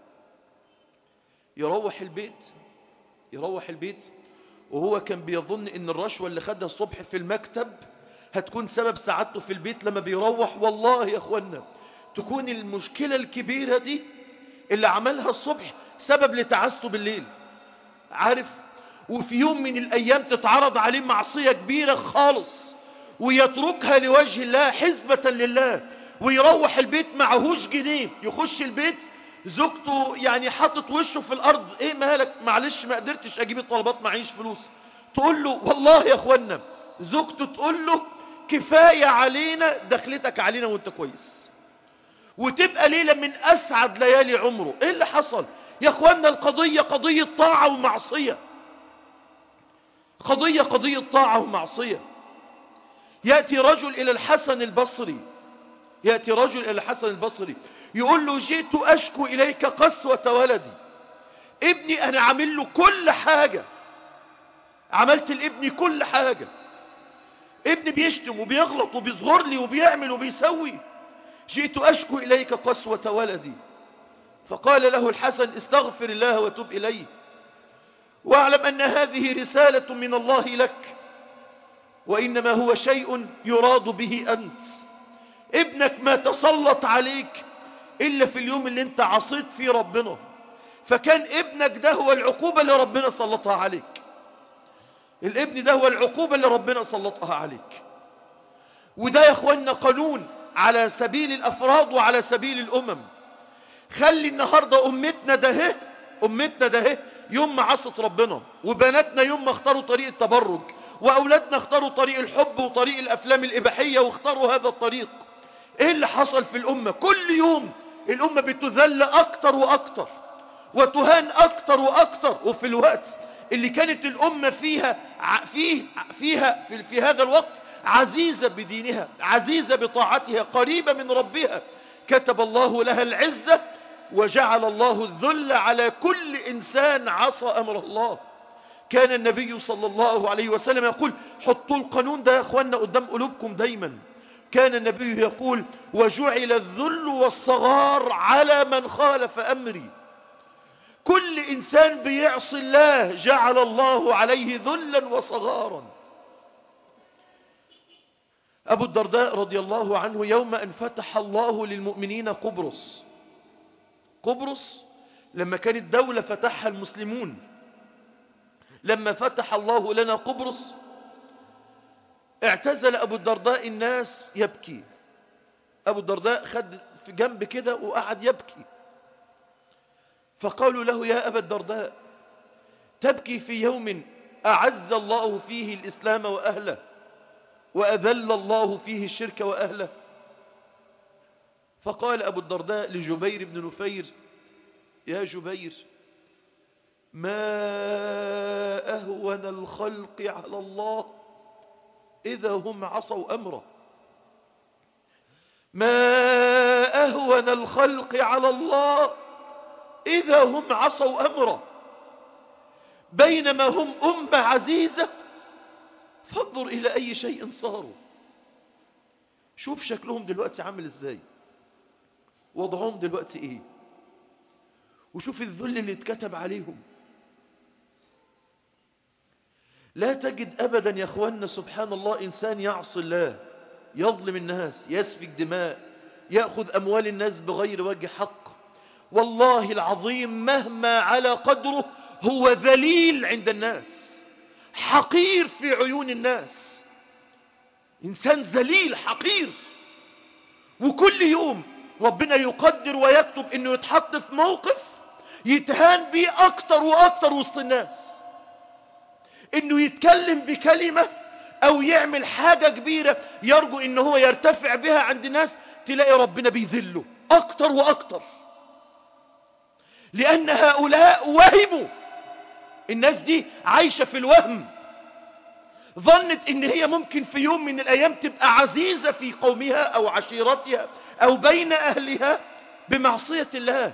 يروح البيت يروح البيت وهو كان بيظن ان الرشوة اللي خدها الصبح في المكتب هتكون سبب سعادته في البيت لما بيروح والله يا اخوانا تكون المشكلة الكبيرة دي اللي عملها الصبح سبب لتعسته بالليل عارف وفي يوم من الايام تتعرض عليه معصية كبيرة خالص ويتركها لوجه الله حزبة لله ويروح البيت معهوش جنيه يخش البيت زوجته يعني حاطط وشه في الارض ايه مالك معلش ما قدرتش اجيب الطلبات معيش فلوس تقول له والله يا اخوانا زوجته تقول له كفاية علينا دخلتك علينا وانت كويس وتبقى ليلة من اسعد ليالي عمره ايه اللي حصل يا اخوانا القضية قضية طاعة ومعصية قضية قضية طاعة ومعصية يأتي رجل إلى الحسن البصري يأتي رجل إلى الحسن البصري يقول له جئت أشكو إليك قسوة ولدي ابني أنا عامل له كل حاجة عملت لابني كل حاجة ابني بيشتم وبيغلط وبيصغر لي وبيعمل وبيسوي جئت أشكو إليك قسوة ولدي فقال له الحسن استغفر الله وتب إليه واعلم أن هذه رسالة من الله لك وإنما هو شيء يراد به أنت ابنك ما تسلط عليك إلا في اليوم اللي انت عصيت فيه ربنا فكان ابنك ده هو العقوبة اللي ربنا سلطها عليك الابن ده هو العقوبة اللي ربنا سلطها عليك وده يا اخوانا قانون على سبيل الافراد وعلى سبيل الامم خلي النهاردة امتنا ده امتنا ده يوم ما عصت ربنا وبناتنا يوم ما اختاروا طريق التبرج واولادنا اختاروا طريق الحب وطريق الافلام الاباحية واختاروا هذا الطريق ايه اللي حصل في الامة كل يوم الامة بتذل اكتر واكتر وتهان اكتر واكتر وفي الوقت اللي كانت الامة فيها فيه فيها في, في هذا الوقت عزيزة بدينها عزيزة بطاعتها قريبة من ربها كتب الله لها العزة وجعل الله الذل على كل إنسان عصى أمر الله كان النبي صلى الله عليه وسلم يقول حطوا القانون ده يا أخوانا قدام قلوبكم دايما كان النبي يقول وجعل الذل والصغار على من خالف أمري كل إنسان بيعصي الله جعل الله عليه ذلا وصغارا أبو الدرداء رضي الله عنه يوم أن فتح الله للمؤمنين قبرص قبرص لما كانت دولة فتحها المسلمون لما فتح الله لنا قبرص اعتزل أبو الدرداء الناس يبكي أبو الدرداء خد في جنب كده وقعد يبكي فقالوا له يا أبا الدرداء تبكي في يوم أعز الله فيه الإسلام وأهله وأذل الله فيه الشرك وأهله فقال أبو الدرداء لجبير بن نفير يا جبير ما أهون الخلق على الله إذا هم عصوا أمره ما أهون الخلق على الله إذا هم عصوا أمره بينما هم أمة عزيزة فانظر إلى أي شيء صاروا شوف شكلهم دلوقتي عامل إزاي وضعهم دلوقتي إيه وشوف الذل اللي اتكتب عليهم لا تجد أبدا يا أخوانا سبحان الله إنسان يعصي الله يظلم الناس يسفك دماء يأخذ أموال الناس بغير وجه حق والله العظيم مهما على قدره هو ذليل عند الناس حقير في عيون الناس إنسان ذليل حقير وكل يوم ربنا يقدر ويكتب انه يتحط في موقف يتهان بيه اكتر واكتر وسط الناس انه يتكلم بكلمة او يعمل حاجة كبيرة يرجو ان هو يرتفع بها عند الناس تلاقي ربنا بيذله اكتر واكتر لان هؤلاء وهموا الناس دي عايشة في الوهم ظنت ان هي ممكن في يوم من الايام تبقى عزيزة في قومها او عشيرتها او بين اهلها بمعصية الله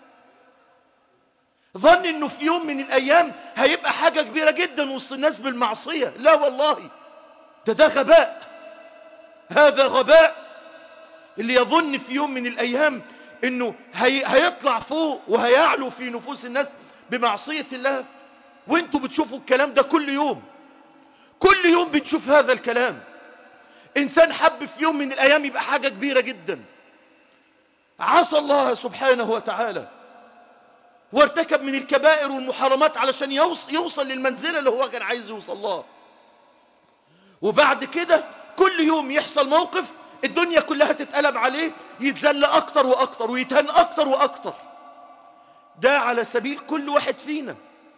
ظن انه في يوم من الايام هيبقى حاجة كبيرة جدا وسط الناس بالمعصية لا والله ده ده غباء هذا غباء اللي يظن في يوم من الأيام انه هي هيطلع فوق وهيعلو في نفوس الناس بمعصية الله وانتوا بتشوفوا الكلام ده كل يوم كل يوم بنشوف هذا الكلام انسان حب في يوم من الايام يبقى حاجة كبيرة جدا عصى الله سبحانه وتعالى وارتكب من الكبائر والمحرمات علشان يوصل, يوصل للمنزلة اللي هو كان عايز يوصل لها وبعد كده كل يوم يحصل موقف الدنيا كلها تتقلب عليه يتذل اكتر واكتر ويتهن اكتر واكتر ده على سبيل كل واحد فينا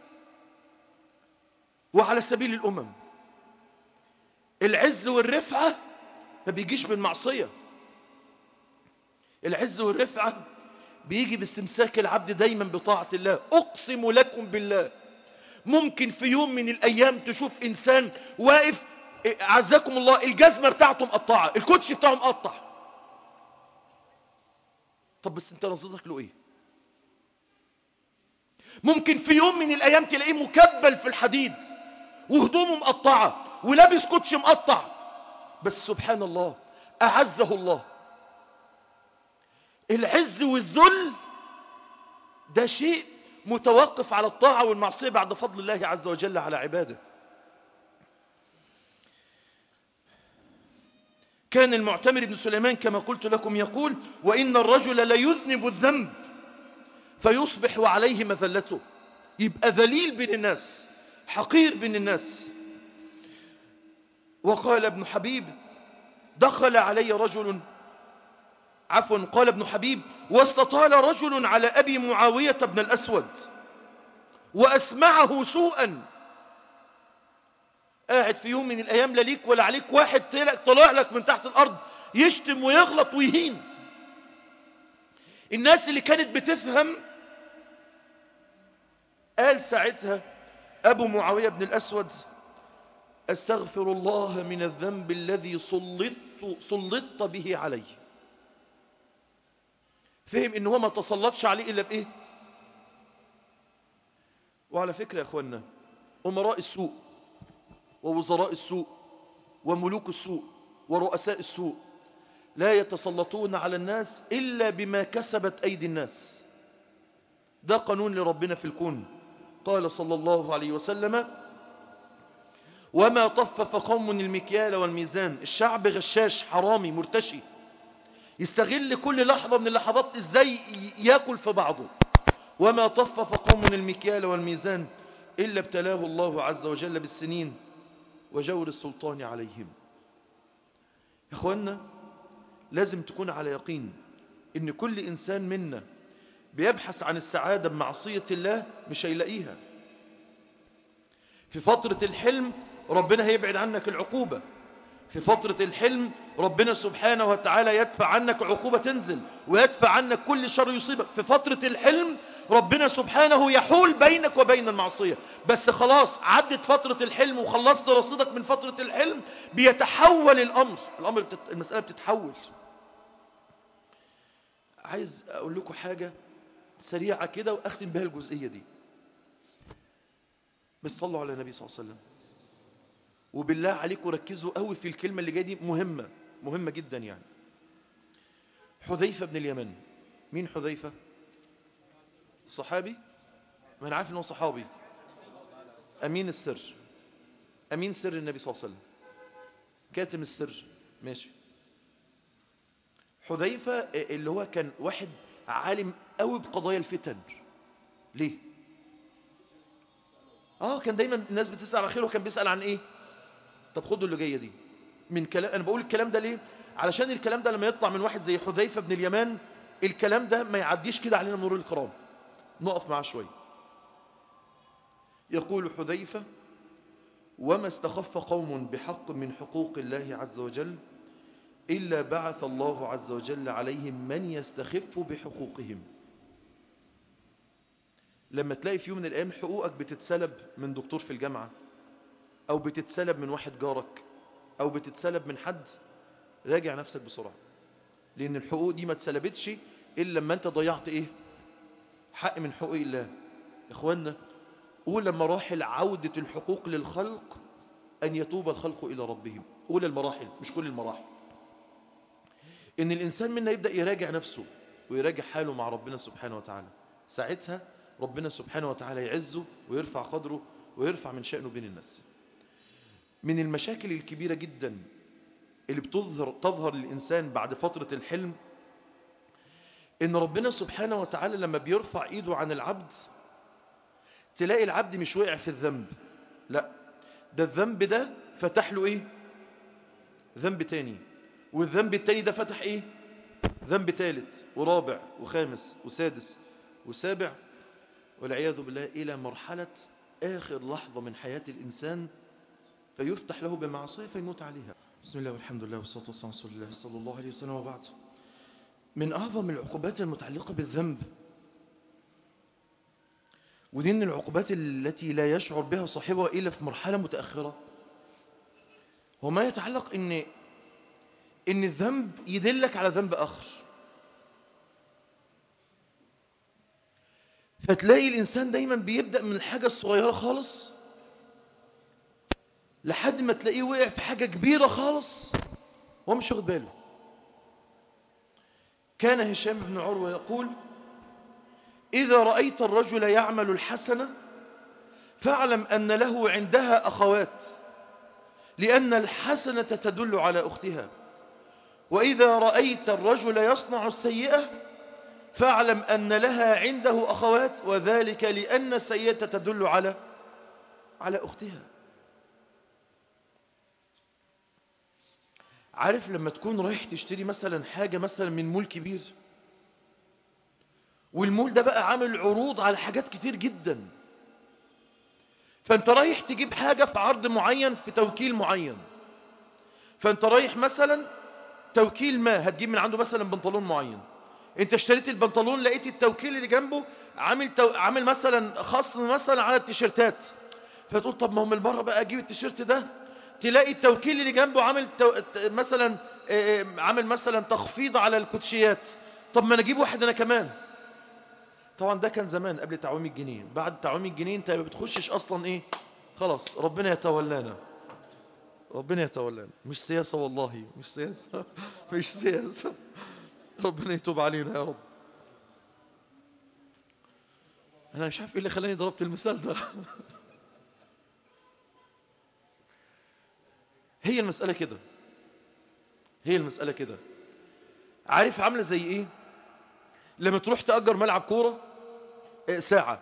وعلى سبيل الامم العز والرفعة ما بيجيش بالمعصية العز والرفعة بيجي باستمساك العبد دايما بطاعة الله اقسم لكم بالله ممكن في يوم من الايام تشوف انسان واقف عزكم الله الجزمة بتاعته مقطعة الكوتش بتاعه مقطع طب بس انت نظرتك له ايه ممكن في يوم من الايام تلاقيه مكبل في الحديد وهدومه مقطعة ولابس كوتش مقطع بس سبحان الله اعزه الله العز والذل ده شيء متوقف على الطاعة والمعصية بعد فضل الله عز وجل على عباده كان المعتمر بن سليمان كما قلت لكم يقول وإن الرجل ليذنب الذنب فيصبح وعليه مذلته يبقى ذليل بين الناس حقير بين الناس وقال ابن حبيب دخل علي رجل عفوا قال ابن حبيب واستطال رجل على أبي معاوية بن الأسود وأسمعه سوءا قاعد في يوم من الأيام لا ليك ولا عليك واحد طلع لك من تحت الأرض يشتم ويغلط ويهين الناس اللي كانت بتفهم قال ساعتها أبو معاوية بن الأسود أستغفر الله من الذنب الذي سلطت, سلطت به علي فهم إن هو ما تسلطش عليه إلا بإيه وعلى فكرة يا أخوانا أمراء السوء ووزراء السوء وملوك السوء ورؤساء السوء لا يتسلطون على الناس إلا بما كسبت أيدي الناس ده قانون لربنا في الكون قال صلى الله عليه وسلم وما طفف قوم المكيال والميزان الشعب غشاش حرامي مرتشي يستغل كل لحظة من اللحظات ازاي ياكل في بعضه وما طفف قوم المكيال والميزان إلا ابتلاه الله عز وجل بالسنين وجور السلطان عليهم يا اخوانا لازم تكون على يقين ان كل انسان منا بيبحث عن السعادة بمعصية الله مش هيلاقيها في فترة الحلم ربنا هيبعد عنك العقوبة في فترة الحلم ربنا سبحانه وتعالى يدفع عنك عقوبة تنزل ويدفع عنك كل شر يصيبك في فترة الحلم ربنا سبحانه يحول بينك وبين المعصية بس خلاص عدت فترة الحلم وخلصت رصيدك من فترة الحلم بيتحول الأمر الأمر بتت... المسألة بتتحول عايز أقول لكم حاجة سريعة كده وأختم بها الجزئية دي بس صلوا على النبي صلى الله عليه وسلم وبالله عليكم ركزوا قوي في الكلمة اللي جاية دي مهمة مهمة جدا يعني حذيفة بن اليمن مين حذيفة صحابي ما انا عارف انه صحابي امين السر امين سر النبي صلى الله عليه وسلم كاتم السر ماشي حذيفة اللي هو كان واحد عالم قوي بقضايا الفتن ليه اه كان دايما الناس بتسأل على خير وكان بيسأل عن ايه طب خدوا اللي جايه دي من كلام انا بقول الكلام ده ليه علشان الكلام ده لما يطلع من واحد زي حذيفه بن اليمان الكلام ده ما يعديش كده علينا مرور الكرام نقف معاه شويه يقول حذيفه وما استخف قوم بحق من حقوق الله عز وجل إلا بعث الله عز وجل عليهم من يستخف بحقوقهم لما تلاقي في يوم من الأيام حقوقك بتتسلب من دكتور في الجامعة أو بتتسلب من واحد جارك أو بتتسلب من حد راجع نفسك بسرعة لأن الحقوق دي ما اتسلبتش إلا لما أنت ضيعت إيه حق من حقوق الله إخواننا أولى مراحل عودة الحقوق للخلق أن يتوب الخلق إلى ربهم أولى المراحل مش كل المراحل ان الانسان منا يبدأ يراجع نفسه ويراجع حاله مع ربنا سبحانه وتعالى ساعتها ربنا سبحانه وتعالى يعزه ويرفع قدره ويرفع من شأنه بين الناس من المشاكل الكبيرة جدا اللي بتظهر تظهر للإنسان بعد فترة الحلم إن ربنا سبحانه وتعالى لما بيرفع إيده عن العبد تلاقي العبد مش وقع في الذنب لا ده الذنب ده فتح له إيه ذنب تاني والذنب التاني ده فتح إيه ذنب ثالث ورابع وخامس وسادس وسابع والعياذ بالله إلى مرحلة آخر لحظة من حياة الإنسان فيفتح له بمعصية فيموت عليها بسم الله والحمد لله والصلاة والسلام على رسول الله صلى الله عليه وسلم وبعد من أعظم العقوبات المتعلقة بالذنب ودي من العقوبات التي لا يشعر بها صاحبها إلا في مرحلة متأخرة هو ما يتعلق إن إن الذنب يدلك على ذنب آخر فتلاقي الإنسان دايما بيبدأ من الحاجة الصغيرة خالص لحد ما تلاقيه وقع في حاجة كبيرة خالص وهو مش واخد باله كان هشام بن عروة يقول إذا رأيت الرجل يعمل الحسنة فاعلم أن له عندها أخوات لأن الحسنة تدل على أختها وإذا رأيت الرجل يصنع السيئة فاعلم أن لها عنده أخوات وذلك لأن السيئة تدل على على أختها عارف لما تكون رايح تشتري مثلا حاجة مثلا من مول كبير والمول ده بقى عامل عروض على حاجات كتير جدا فانت رايح تجيب حاجة في عرض معين في توكيل معين فانت رايح مثلا توكيل ما هتجيب من عنده مثلا بنطلون معين انت اشتريت البنطلون لقيت التوكيل اللي جنبه عامل تو... عامل مثلا خصم مثلا على التيشيرتات فتقول طب ما هو من بره بقى اجيب التيشيرت ده تلاقي التوكيل اللي جنبه عامل تو... مثلا عامل مثلا تخفيض على الكوتشيات طب ما انا اجيب واحد انا كمان طبعا ده كان زمان قبل تعويم الجنيه بعد تعويم الجنيه انت ما بتخشش اصلا ايه خلاص ربنا يتولانا ربنا يتولانا مش سياسة والله مش سياسة مش سياسة ربنا يتوب علينا يا رب انا مش عارف ايه اللي خلاني ضربت المثال ده هي المسألة كده هي المسألة كده عارف عاملة زي ايه لما تروح تأجر ملعب كورة ساعة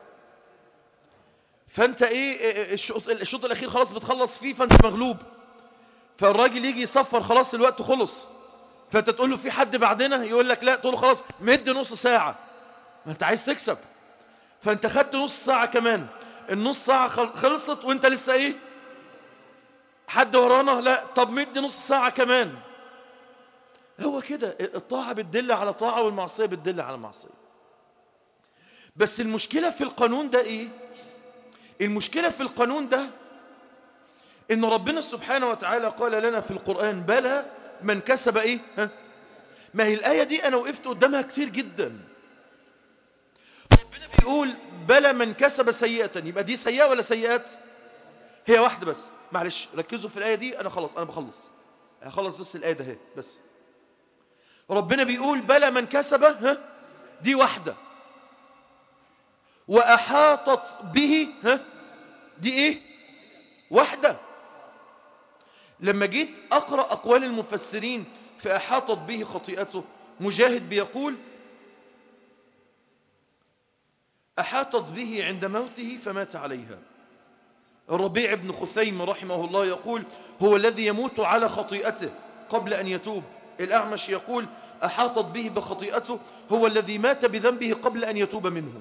فانت ايه الشوط, الشوط الاخير خلاص بتخلص فيه فانت مغلوب فالراجل يجي يصفر خلاص الوقت خلص فانت تقول له في حد بعدنا يقول لك لا تقول له خلاص مد نص ساعة ما انت عايز تكسب فانت خدت نص ساعة كمان النص ساعة خلصت وانت لسه ايه حد ورانا لا طب مد نص ساعة كمان هو كده الطاعة بتدل على طاعة والمعصية بتدل على معصية بس المشكلة في القانون ده ايه المشكلة في القانون ده ان ربنا سبحانه وتعالى قال لنا في القرآن بلى من كسب ايه ها؟ ما هي الآية دي انا وقفت قدامها كتير جدا ربنا بيقول بلى من كسب سيئة يبقى دي سيئة ولا سيئات هي واحدة بس معلش ركزوا في الآية دي انا خلاص انا بخلص هخلص بس الآية ده بس ربنا بيقول بلى من كسب ها دي واحدة وأحاطت به ها دي ايه واحدة لما جيت أقرأ أقوال المفسرين فأحاطت به خطيئته مجاهد بيقول أحاطت به عند موته فمات عليها الربيع بن خثيم رحمه الله يقول هو الذي يموت على خطيئته قبل أن يتوب الأعمش يقول أحاطت به بخطيئته هو الذي مات بذنبه قبل أن يتوب منه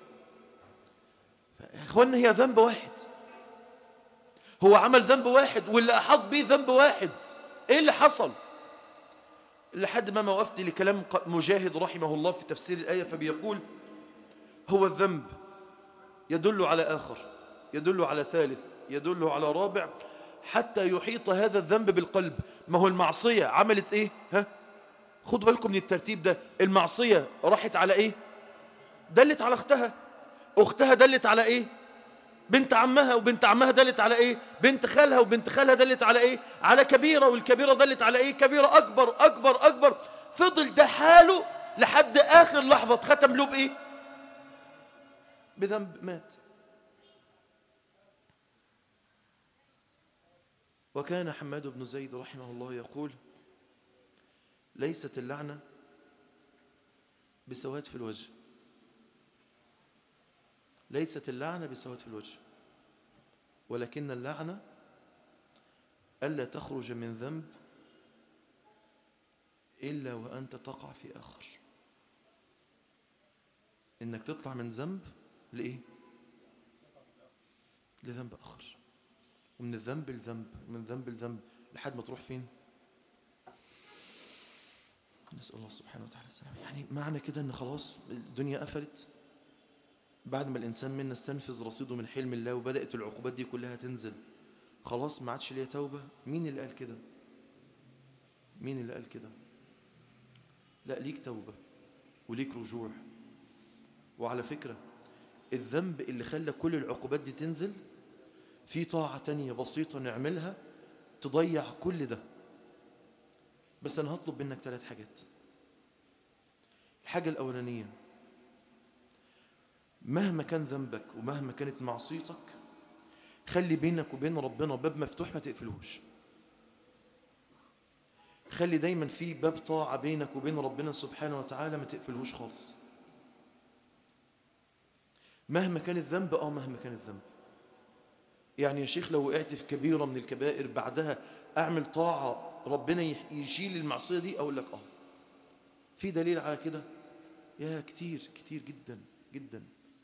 إخواننا هي ذنب واحد هو عمل ذنب واحد واللي أحاط به ذنب واحد إيه اللي حصل لحد ما ما وقفت لكلام مجاهد رحمه الله في تفسير الآية فبيقول هو الذنب يدل على آخر يدل على ثالث يدل على رابع حتى يحيط هذا الذنب بالقلب ما هو المعصية عملت ايه ها خدوا بالكم من الترتيب ده المعصية راحت على ايه دلت على اختها اختها دلت على ايه بنت عمها وبنت عمها دلت على ايه بنت خالها وبنت خالها دلت على ايه على كبيرة والكبيرة دلت على ايه كبيرة اكبر اكبر اكبر فضل ده حاله لحد آخر لحظة ختم له بإيه بذنب مات وكان حماد بن زيد رحمه الله يقول ليست اللعنة بسواد في الوجه ليست اللعنة بسواد في الوجه ولكن اللعنة ألا تخرج من ذنب إلا وأنت تقع في آخر إنك تطلع من ذنب لإيه لذنب آخر ومن الذنب لذنب ومن ذنب لذنب لحد ما تروح فين نسأل الله سبحانه وتعالى السلام يعني معنى كده ان خلاص الدنيا قفلت بعد ما الإنسان منا استنفذ رصيده من حلم الله وبدأت العقوبات دي كلها تنزل خلاص ما عادش ليا توبة مين اللي قال كده مين اللي قال كده لا ليك توبة وليك رجوع وعلى فكرة الذنب اللي خلى كل العقوبات دي تنزل في طاعة تانية بسيطة نعملها تضيع كل ده بس أنا هطلب منك ثلاث حاجات الحاجة الأولانية مهما كان ذنبك ومهما كانت معصيتك خلي بينك وبين ربنا باب مفتوح ما تقفلوش خلي دايما في باب طاعة بينك وبين ربنا سبحانه وتعالى ما تقفلهوش خالص مهما كان الذنب اه مهما كان الذنب يعني يا شيخ لو وقعت في كبيرة من الكبائر بعدها اعمل طاعة ربنا يشيل المعصية دي اقول لك اه في دليل على كده يا كتير كتير جدا جدا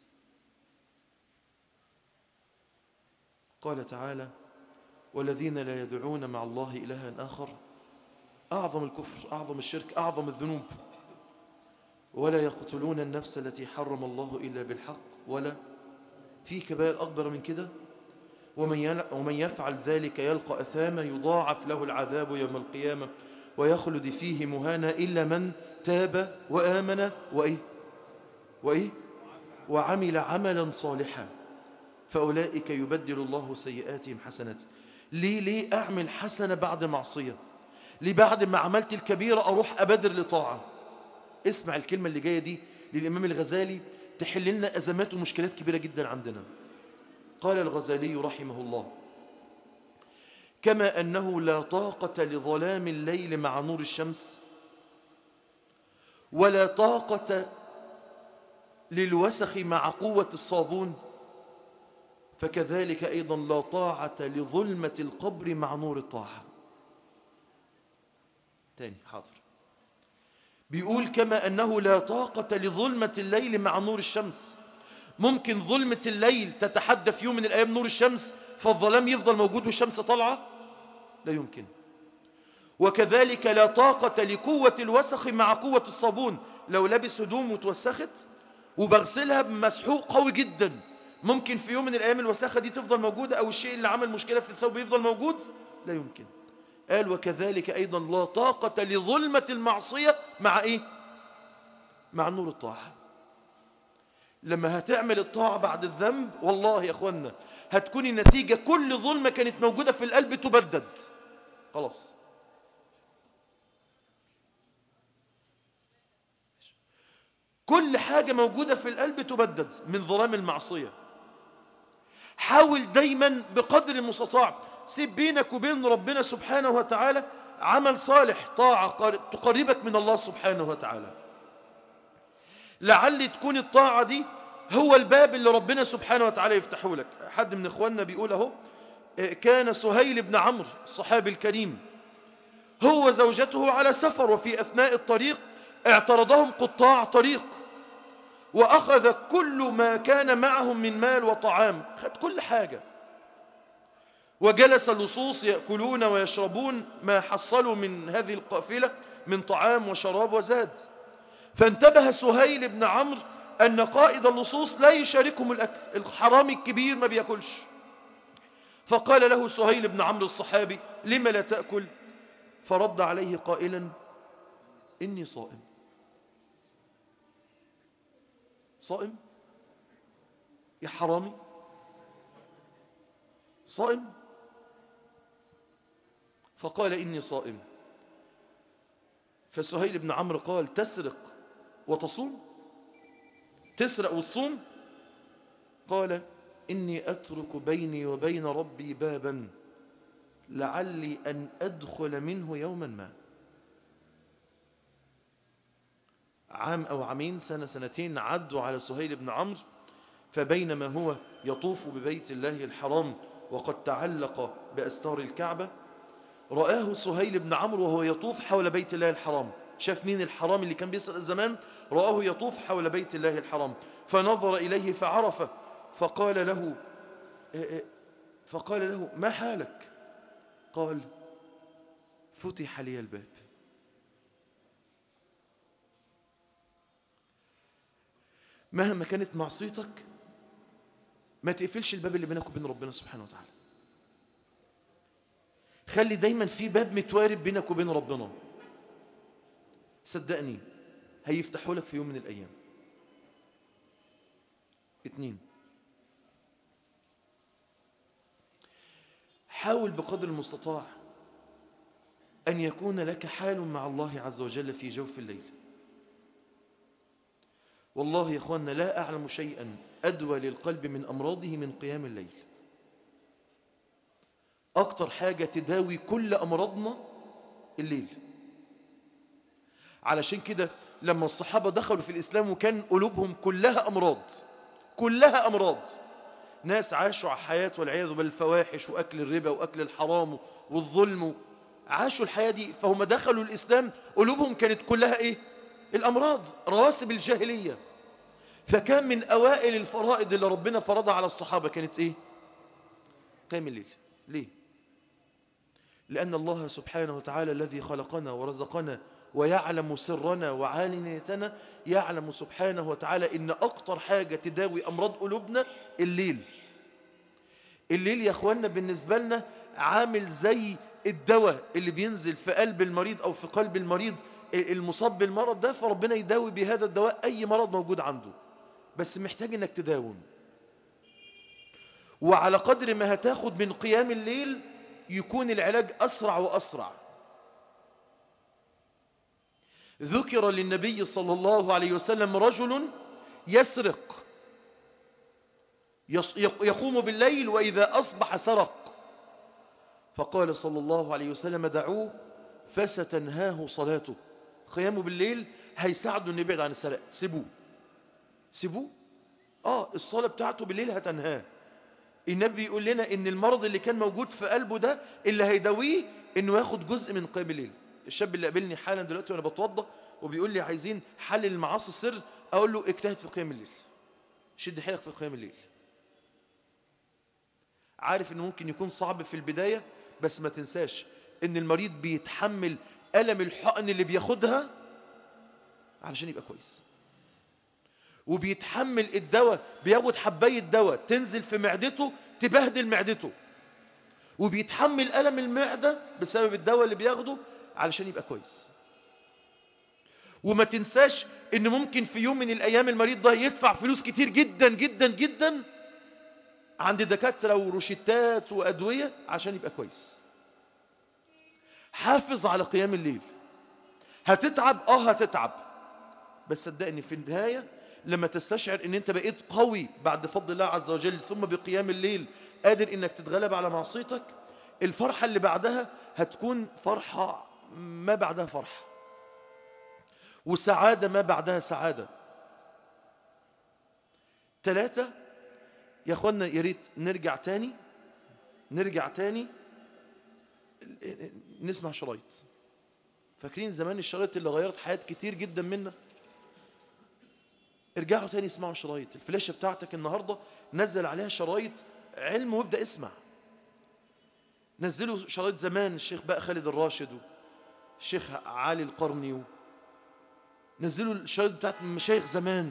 قال تعالى والذين لا يدعون مع الله إلها آخر أعظم الكفر أعظم الشرك أعظم الذنوب ولا يقتلون النفس التي حرم الله إلا بالحق ولا في كبائر أكبر من كده ومن ومن يفعل ذلك يلقى أثاما يضاعف له العذاب يوم القيامة ويخلد فيه مهانا إلا من تاب وآمن وإيه وإيه وعمل عملا صالحا فأولئك يبدل الله سيئاتهم حسنات ليه ليه أعمل حسنة بعد معصية ليه بعد ما عملت الكبيرة أروح أبادر لطاعة اسمع الكلمة اللي جاية دي للإمام الغزالي تحل لنا أزمات ومشكلات كبيرة جدا عندنا قال الغزالي رحمه الله كما أنه لا طاقة لظلام الليل مع نور الشمس ولا طاقة للوسخ مع قوة الصابون فكذلك أيضا لا طاعة لظلمة القبر مع نور الطاعة تاني حاضر بيقول كما أنه لا طاقة لظلمة الليل مع نور الشمس ممكن ظلمة الليل تتحدى في يوم من الأيام نور الشمس فالظلام يفضل موجود والشمس طالعة لا يمكن وكذلك لا طاقة لقوة الوسخ مع قوة الصابون لو لابس هدوم وتوسخت وبغسلها بمسحوق قوي جدا ممكن في يوم من الأيام الوساخة دي تفضل موجودة أو الشيء اللي عمل مشكلة في الثوب يفضل موجود لا يمكن قال وكذلك أيضا لا طاقة لظلمة المعصية مع إيه مع نور الطاعة لما هتعمل الطاعة بعد الذنب والله يا أخوانا هتكون النتيجة كل ظلمة كانت موجودة في القلب تبدد خلاص كل حاجة موجودة في القلب تبدد من ظلام المعصية حاول دايما بقدر المستطاع سيب بينك وبين ربنا سبحانه وتعالى عمل صالح طاعة تقربك من الله سبحانه وتعالى لعل تكون الطاعة دي هو الباب اللي ربنا سبحانه وتعالى يفتحه لك حد من اخواننا بيقول اهو كان سهيل بن عمرو الصحابي الكريم هو زوجته على سفر وفي أثناء الطريق اعترضهم قطاع طريق وأخذ كل ما كان معهم من مال وطعام خد كل حاجة وجلس اللصوص يأكلون ويشربون ما حصلوا من هذه القافلة من طعام وشراب وزاد فانتبه سهيل بن عمرو أن قائد اللصوص لا يشاركهم الأكل الحرامي الكبير ما بيأكلش فقال له سهيل بن عمرو الصحابي لما لا تأكل فرد عليه قائلا إني صائم صائم يا حرامي صائم فقال إني صائم فسهيل بن عمرو قال تسرق وتصوم تسرق وتصوم قال إني أترك بيني وبين ربي بابا لعلي أن أدخل منه يوما ما عام أو عامين سنة سنتين عدوا على سهيل بن عمرو فبينما هو يطوف ببيت الله الحرام وقد تعلق بأستار الكعبة رآه سهيل بن عمرو وهو يطوف حول بيت الله الحرام شاف مين الحرام اللي كان بيسأل زمان رآه يطوف حول بيت الله الحرام فنظر إليه فعرفه فقال له فقال له ما حالك قال فتح لي الباب مهما كانت معصيتك ما تقفلش الباب اللي بينك وبين ربنا سبحانه وتعالى خلي دايما في باب متوارب بينك وبين ربنا صدقني هيفتحوا لك في يوم من الأيام اتنين حاول بقدر المستطاع أن يكون لك حال مع الله عز وجل في جوف الليل والله يا أخوانا لا أعلم شيئا أدوى للقلب من أمراضه من قيام الليل أكتر حاجة تداوي كل أمراضنا الليل علشان كده لما الصحابة دخلوا في الإسلام وكان قلوبهم كلها أمراض كلها أمراض ناس عاشوا حياة والعياذ بالفواحش وأكل الربا وأكل الحرام والظلم عاشوا الحياة دي فهم دخلوا الإسلام قلوبهم كانت كلها إيه الأمراض رواسب الجاهلية فكان من أوائل الفرائض اللي ربنا فرضها على الصحابة كانت إيه قيام الليل ليه لأن الله سبحانه وتعالى الذي خلقنا ورزقنا ويعلم سرنا وعالنيتنا يعلم سبحانه وتعالى إن أكتر حاجة تداوي أمراض قلوبنا الليل الليل يا أخوانا بالنسبة لنا عامل زي الدواء اللي بينزل في قلب المريض أو في قلب المريض المصاب بالمرض ده فربنا يداوي بهذا الدواء أي مرض موجود عنده بس محتاج انك تداوم وعلى قدر ما هتاخد من قيام الليل يكون العلاج أسرع وأسرع ذكر للنبي صلى الله عليه وسلم رجل يسرق يقوم بالليل وإذا أصبح سرق فقال صلى الله عليه وسلم دعوه فستنهاه صلاته قيامه بالليل هيساعده انه يبعد عن السرقة سيبوه سيبوه اه الصلاة بتاعته بالليل هتنهاه النبي يقول لنا ان المرض اللي كان موجود في قلبه ده اللي هيداويه انه ياخد جزء من قيام الليل الشاب اللي قابلني حالا دلوقتي وانا بتوضى وبيقول لي عايزين حل المعاصي السر اقول له اجتهد في قيام الليل شد حيلك في قيام الليل عارف انه ممكن يكون صعب في البداية بس ما تنساش ان المريض بيتحمل ألم الحقن اللي بياخدها علشان يبقى كويس وبيتحمل الدواء بياخد حباية دواء تنزل في معدته تبهدل معدته وبيتحمل ألم المعدة بسبب الدواء اللي بياخده علشان يبقى كويس وما تنساش ان ممكن في يوم من الايام المريض ده يدفع فلوس كتير جدا جدا جدا عند دكاترة وروشتات وأدوية عشان يبقى كويس حافظ على قيام الليل هتتعب اه هتتعب بس صدقني في النهاية لما تستشعر ان انت بقيت قوي بعد فضل الله عز وجل ثم بقيام الليل قادر انك تتغلب على معصيتك الفرحة اللي بعدها هتكون فرحة ما بعدها فرحة وسعادة ما بعدها سعادة ثلاثة يا اخوانا يا ريت نرجع تاني نرجع تاني نسمع شرايط فاكرين زمان الشرايط اللي غيرت حياة كتير جدا منا ارجعوا تاني اسمعوا شرايط الفلاشة بتاعتك النهاردة نزل عليها شرايط علم وابدأ اسمع نزلوا شرايط زمان الشيخ بقى خالد الراشد الشيخ علي القرني نزلوا الشرايط بتاعت مشايخ زمان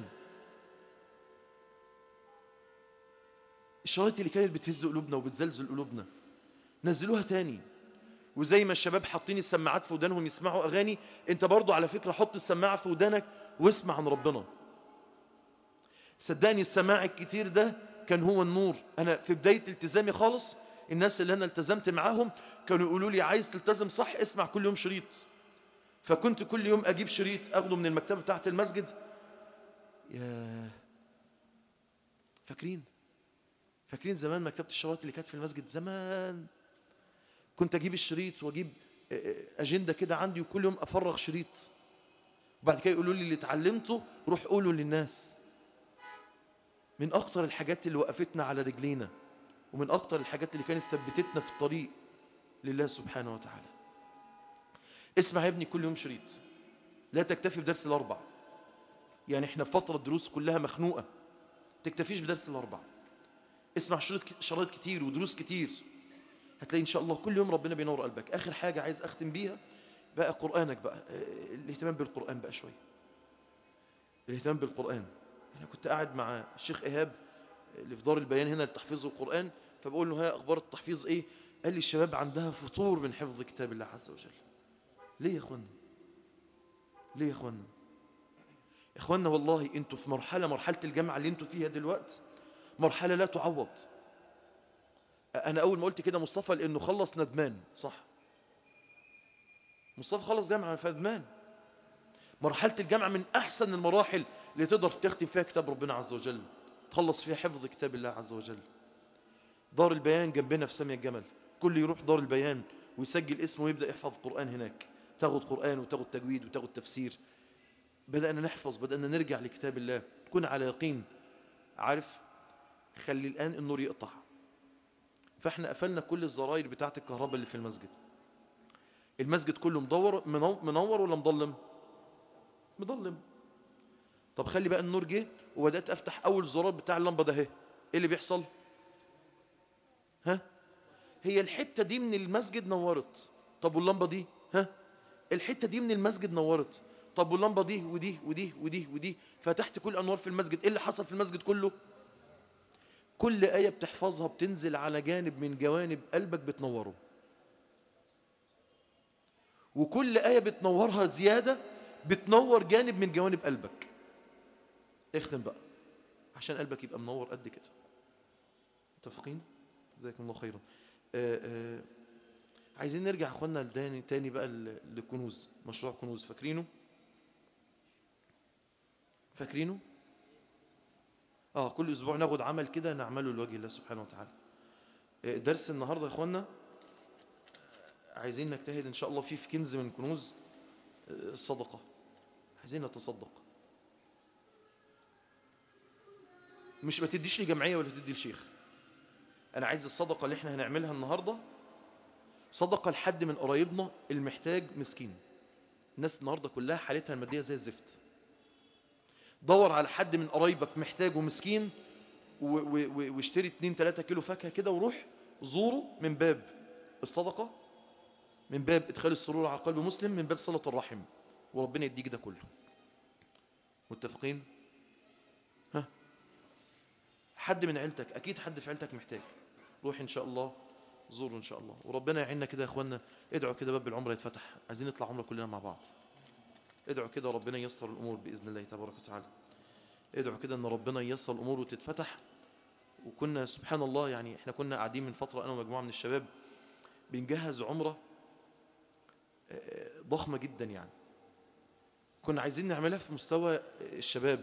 الشرايط اللي كانت بتهز قلوبنا وبتزلزل قلوبنا نزلوها تاني وزي ما الشباب حاطين السماعات في ودانهم يسمعوا أغاني انت برضو على فكرة حط السماعة في ودانك واسمع عن ربنا صدقني السماع الكتير ده كان هو النور أنا في بداية التزامي خالص الناس اللي أنا التزمت معاهم كانوا يقولوا لي عايز تلتزم صح اسمع كل يوم شريط فكنت كل يوم أجيب شريط أخده من المكتبة بتاعت المسجد يا فاكرين فاكرين زمان مكتبة الشرايط اللي كانت في المسجد زمان كنت أجيب الشريط وأجيب أجندة كده عندي وكل يوم أفرغ شريط وبعد كده يقولوا لي اللي اتعلمته روح قوله للناس من أكتر الحاجات اللي وقفتنا على رجلينا ومن أكتر الحاجات اللي كانت ثبتتنا في الطريق لله سبحانه وتعالى اسمع يا ابني كل يوم شريط لا تكتفي بدرس الأربع يعني احنا في فترة الدروس كلها مخنوقة تكتفيش بدرس الأربع اسمع شريط شرايط كتير ودروس كتير هتلاقي إن شاء الله كل يوم ربنا بينور قلبك آخر حاجة عايز أختم بيها بقى قرآنك بقى الاهتمام بالقرآن بقى شوية الاهتمام بالقرآن أنا كنت قاعد مع الشيخ إيهاب اللي في دار البيان هنا لتحفيظ القرآن فبقول له ها أخبار التحفيظ إيه قال لي الشباب عندها فطور من حفظ كتاب الله عز وجل ليه يا أخوانا ليه يا أخوانا يا أخوانا والله أنتوا في مرحلة مرحلة الجامعة اللي أنتوا فيها دلوقتي مرحلة لا تعوض أنا أول ما قلت كده مصطفى لأنه خلص ندمان صح مصطفى خلص جامعة فندمان مرحلة الجامعة من أحسن المراحل اللي تقدر تختم فيها كتاب ربنا عز وجل تخلص فيها حفظ كتاب الله عز وجل دار البيان جنبنا في سامية الجمل كل يروح دار البيان ويسجل اسمه ويبدأ يحفظ قرآن هناك تاخد قرآن وتاخد تجويد وتاخد تفسير بدأنا نحفظ بدأنا نرجع لكتاب الله تكون على يقين عارف خلي الآن النور يقطع فاحنا قفلنا كل الزراير بتاعة الكهرباء اللي في المسجد المسجد كله مدور منور ولا مضلم مضلم طب خلي بقى النور جه وبدأت افتح اول زرار بتاع اللمبة ده اهي ايه اللي بيحصل ها هي الحتة دي من المسجد نورت طب واللمبة دي ها الحتة دي من المسجد نورت طب واللمبة دي ودي ودي ودي ودي فتحت كل انوار في المسجد ايه اللي حصل في المسجد كله كل آية بتحفظها بتنزل على جانب من جوانب قلبك بتنوره وكل آية بتنورها زيادة بتنور جانب من جوانب قلبك اختم بقى عشان قلبك يبقى منور قد كده متفقين جزاكم الله خيرا آآ آآ عايزين نرجع اخوانا تاني تاني بقى لكنوز مشروع كنوز فاكرينه فاكرينه اه كل اسبوع ناخد عمل كده نعمله لوجه الله سبحانه وتعالى درس النهارده يا اخوانا عايزين نجتهد ان شاء الله فيه في كنز من كنوز الصدقه عايزين نتصدق مش ما تديش لجمعيه ولا تدي لشيخ انا عايز الصدقه اللي احنا هنعملها النهارده صدقه لحد من قرايبنا المحتاج مسكين الناس النهارده كلها حالتها الماديه زي الزفت دور على حد من قرايبك محتاج ومسكين واشتري 2 3 كيلو فاكهه كده وروح زوره من باب الصدقه من باب ادخال السرور على قلب مسلم من باب صله الرحم وربنا يديك ده كله متفقين ها حد من عيلتك اكيد حد في عيلتك محتاج روح ان شاء الله زوره ان شاء الله وربنا يعيننا كده يا اخوانا ادعوا كده باب العمره يتفتح عايزين نطلع عمره كلنا مع بعض ادعوا كده ربنا ييسر الأمور بإذن الله تبارك وتعالى ادعوا كده أن ربنا ييسر الأمور وتتفتح وكنا سبحان الله يعني احنا كنا قاعدين من فترة أنا ومجموعة من الشباب بنجهز عمرة ضخمة جدا يعني كنا عايزين نعملها في مستوى الشباب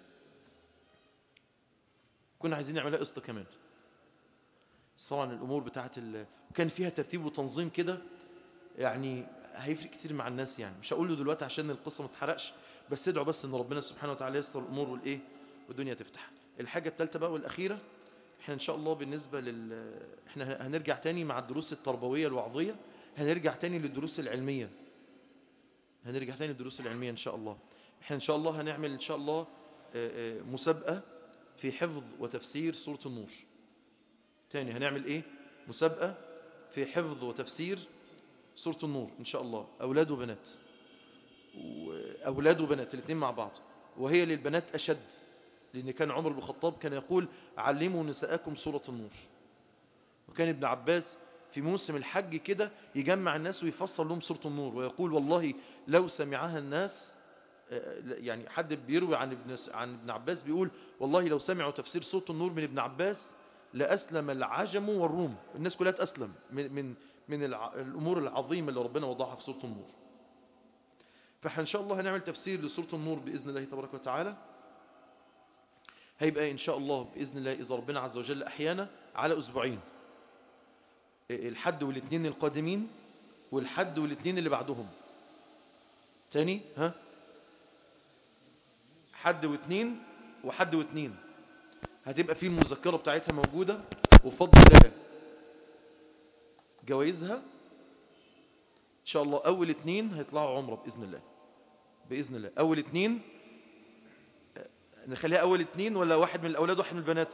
كنا عايزين نعملها قسط كمان طبعا الأمور بتاعت ال... وكان فيها ترتيب وتنظيم كده يعني هيفرق كتير مع الناس يعني مش هقول له دلوقتي عشان القصة ما تتحرقش بس ادعوا بس ان ربنا سبحانه وتعالى ييسر الامور والايه والدنيا تفتح الحاجة الثالثة بقى والاخيرة احنا ان شاء الله بالنسبة لل احنا هنرجع تاني مع الدروس التربوية الوعظية هنرجع تاني للدروس العلمية هنرجع تاني للدروس العلمية ان شاء الله احنا ان شاء الله هنعمل ان شاء الله مسابقة في حفظ وتفسير سورة النور تاني هنعمل ايه مسابقة في حفظ وتفسير سورة النور إن شاء الله أولاد وبنات أولاد وبنات الاثنين مع بعض وهي للبنات أشد لأن كان عمر بن الخطاب كان يقول علموا نساءكم سورة النور وكان ابن عباس في موسم الحج كده يجمع الناس ويفسر لهم سورة النور ويقول والله لو سمعها الناس يعني حد بيروي عن ابن عن ابن عباس بيقول والله لو سمعوا تفسير سورة النور من ابن عباس لأسلم العجم والروم الناس كلها تأسلم من من من الأمور العظيمة اللي ربنا وضعها في سورة النور فإن شاء الله هنعمل تفسير لسورة النور بإذن الله تبارك وتعالى هيبقى إن شاء الله بإذن الله إذا ربنا عز وجل أحيانا على أسبوعين الحد والاثنين القادمين والحد والاثنين اللي بعدهم تاني ها حد واثنين وحد واثنين هتبقى فيه المذكرة بتاعتها موجودة وفضل الله جوائزها ان شاء الله اول اتنين هيطلعوا عمره باذن الله باذن الله اول اتنين نخليها اول اتنين ولا واحد من الاولاد واحد من البنات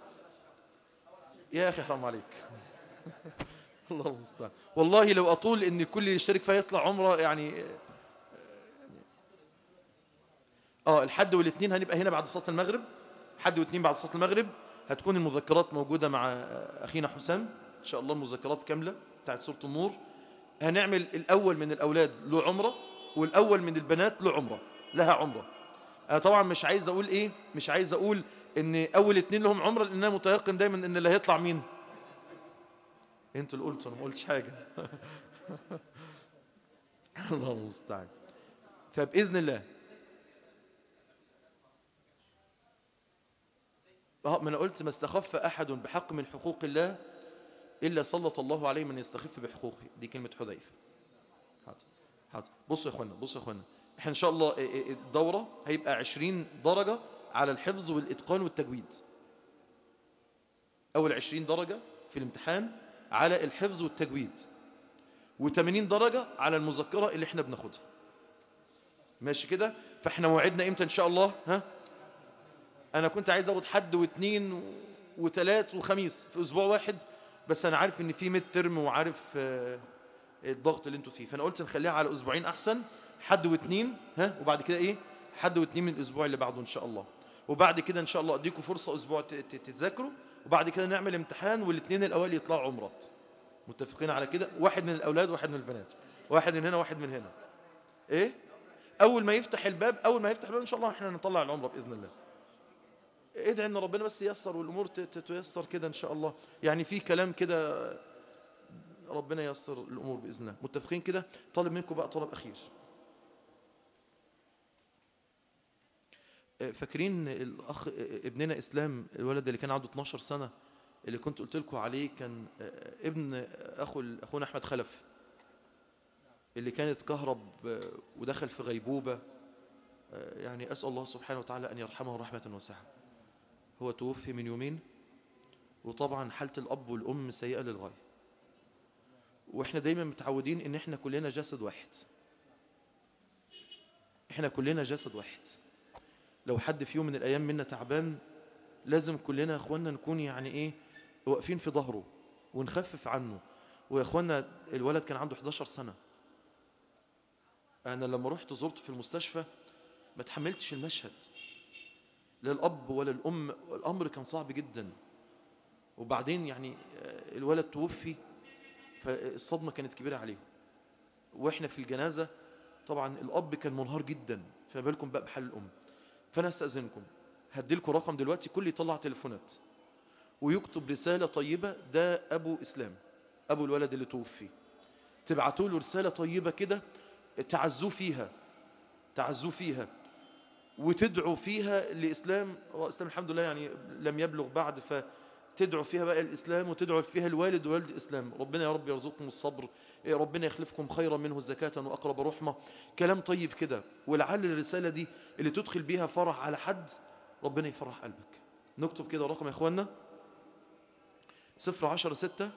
يا اخي حرام عليك الله المستعان والله لو اطول ان كل اللي يشترك فيها يطلع عمره يعني اه الحد والاثنين هنبقى هنا بعد صلاه المغرب حد واثنين بعد صلاه المغرب هتكون المذكرات موجوده مع اخينا حسام ان شاء الله المذكرات كامله بتاعت سوره النور هنعمل الاول من الاولاد له عمره والاول من البنات له عمره لها عمره انا طبعا مش عايز اقول ايه مش عايز اقول ان اول اتنين لهم عمره لان انا متيقن دايما ان اللي هيطلع مين انتوا اللي قلتوا انا ما قلتش حاجه الله المستعان فباذن الله اه ما انا قلت ما استخف احد بحق من حقوق الله الا سلط الله عليه من يستخف بحقوقه دي كلمه حذيفه حاضر حاضر بصوا يا اخوانا بصوا يا اخوانا احنا ان شاء الله الدوره هيبقى 20 درجه على الحفظ والاتقان والتجويد اول 20 درجه في الامتحان على الحفظ والتجويد و80 درجه على المذكره اللي احنا بناخدها ماشي كده فاحنا موعدنا امتى ان شاء الله ها انا كنت عايز اخد حد واثنين وثلاث وخميس في اسبوع واحد بس انا عارف ان في ميد ترم وعارف الضغط اللي انتوا فيه فانا قلت نخليها على اسبوعين احسن حد واثنين ها وبعد كده ايه حد واثنين من الاسبوع اللي بعده ان شاء الله وبعد كده ان شاء الله اديكم فرصه اسبوع تتذاكروا وبعد كده نعمل امتحان والاثنين الاوائل يطلعوا عمرات متفقين على كده واحد من الاولاد وواحد من البنات واحد من هنا واحد من هنا ايه اول ما يفتح الباب اول ما يفتح الباب ان شاء الله احنا نطلع العمره باذن الله ادعي ان ربنا بس ييسر والامور تتيسر كده ان شاء الله يعني في كلام كده ربنا ييسر الامور باذن الله متفقين كده طالب منكم بقى طلب اخير فاكرين الاخ ابننا اسلام الولد اللي كان عنده 12 سنه اللي كنت قلت لكم عليه كان ابن اخو اخونا احمد خلف اللي كان اتكهرب ودخل في غيبوبه يعني اسال الله سبحانه وتعالى ان يرحمه رحمه واسعه هو توفي من يومين وطبعا حالة الأب والأم سيئة للغاية وإحنا دايما متعودين إن إحنا كلنا جسد واحد إحنا كلنا جسد واحد لو حد في يوم من الأيام منا تعبان لازم كلنا يا أخوانا نكون يعني إيه واقفين في ظهره ونخفف عنه ويا أخوانا الولد كان عنده 11 سنة أنا لما رحت زرته في المستشفى ما تحملتش المشهد لا الأب ولا الأم الأمر كان صعب جدا وبعدين يعني الولد توفي فالصدمة كانت كبيرة عليه وإحنا في الجنازة طبعا الأب كان منهار جدا فما بالكم بقى بحال الأم فأنا أستأذنكم هديلكم رقم دلوقتي كل يطلع تليفونات ويكتب رسالة طيبة ده أبو إسلام أبو الولد اللي توفي تبعتوا له رسالة طيبة كده تعزوه فيها تعزوه فيها وتدعو فيها لإسلام وإسلام الحمد لله يعني لم يبلغ بعد فتدعو فيها بقى الإسلام وتدعو فيها الوالد ووالد الإسلام ربنا يا رب يرزقكم الصبر ربنا يخلفكم خيرا منه زكاة وأقرب رحمة كلام طيب كده ولعل الرسالة دي اللي تدخل بيها فرح على حد ربنا يفرح قلبك نكتب كده رقم يا إخوانا صفر عشر ستة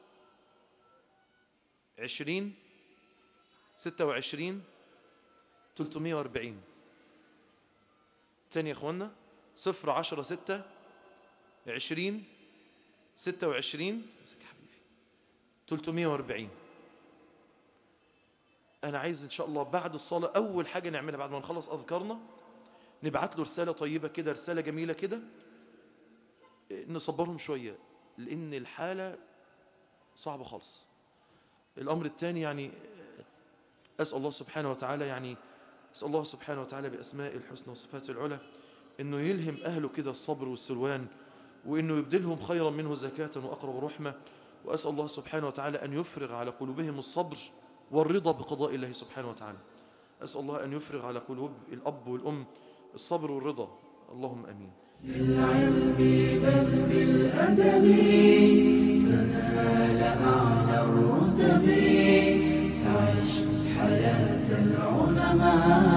عشرين ستة وعشرين تلتمية واربعين تاني يا اخوانا صفر عشرة ستة عشرين ستة وعشرين تلتمية واربعين انا عايز ان شاء الله بعد الصلاة اول حاجة نعملها بعد ما نخلص اذكارنا نبعت له رسالة طيبة كده رسالة جميلة كده نصبرهم شوية لان الحالة صعبة خالص الامر الثاني يعني اسأل الله سبحانه وتعالى يعني أسأل الله سبحانه وتعالى بأسماء الحسنى وصفات العلى أنه يلهم أهله كده الصبر والسلوان وأنه يبدلهم خيرا منه زكاة وأقرب رحمة وأسأل الله سبحانه وتعالى أن يفرغ على قلوبهم الصبر والرضا بقضاء الله سبحانه وتعالى أسأل الله أن يفرغ على قلوب الأب والأم الصبر والرضا اللهم أمين بالعلم بل بالأدب تنال أعلى الرتب عش حياة العلماء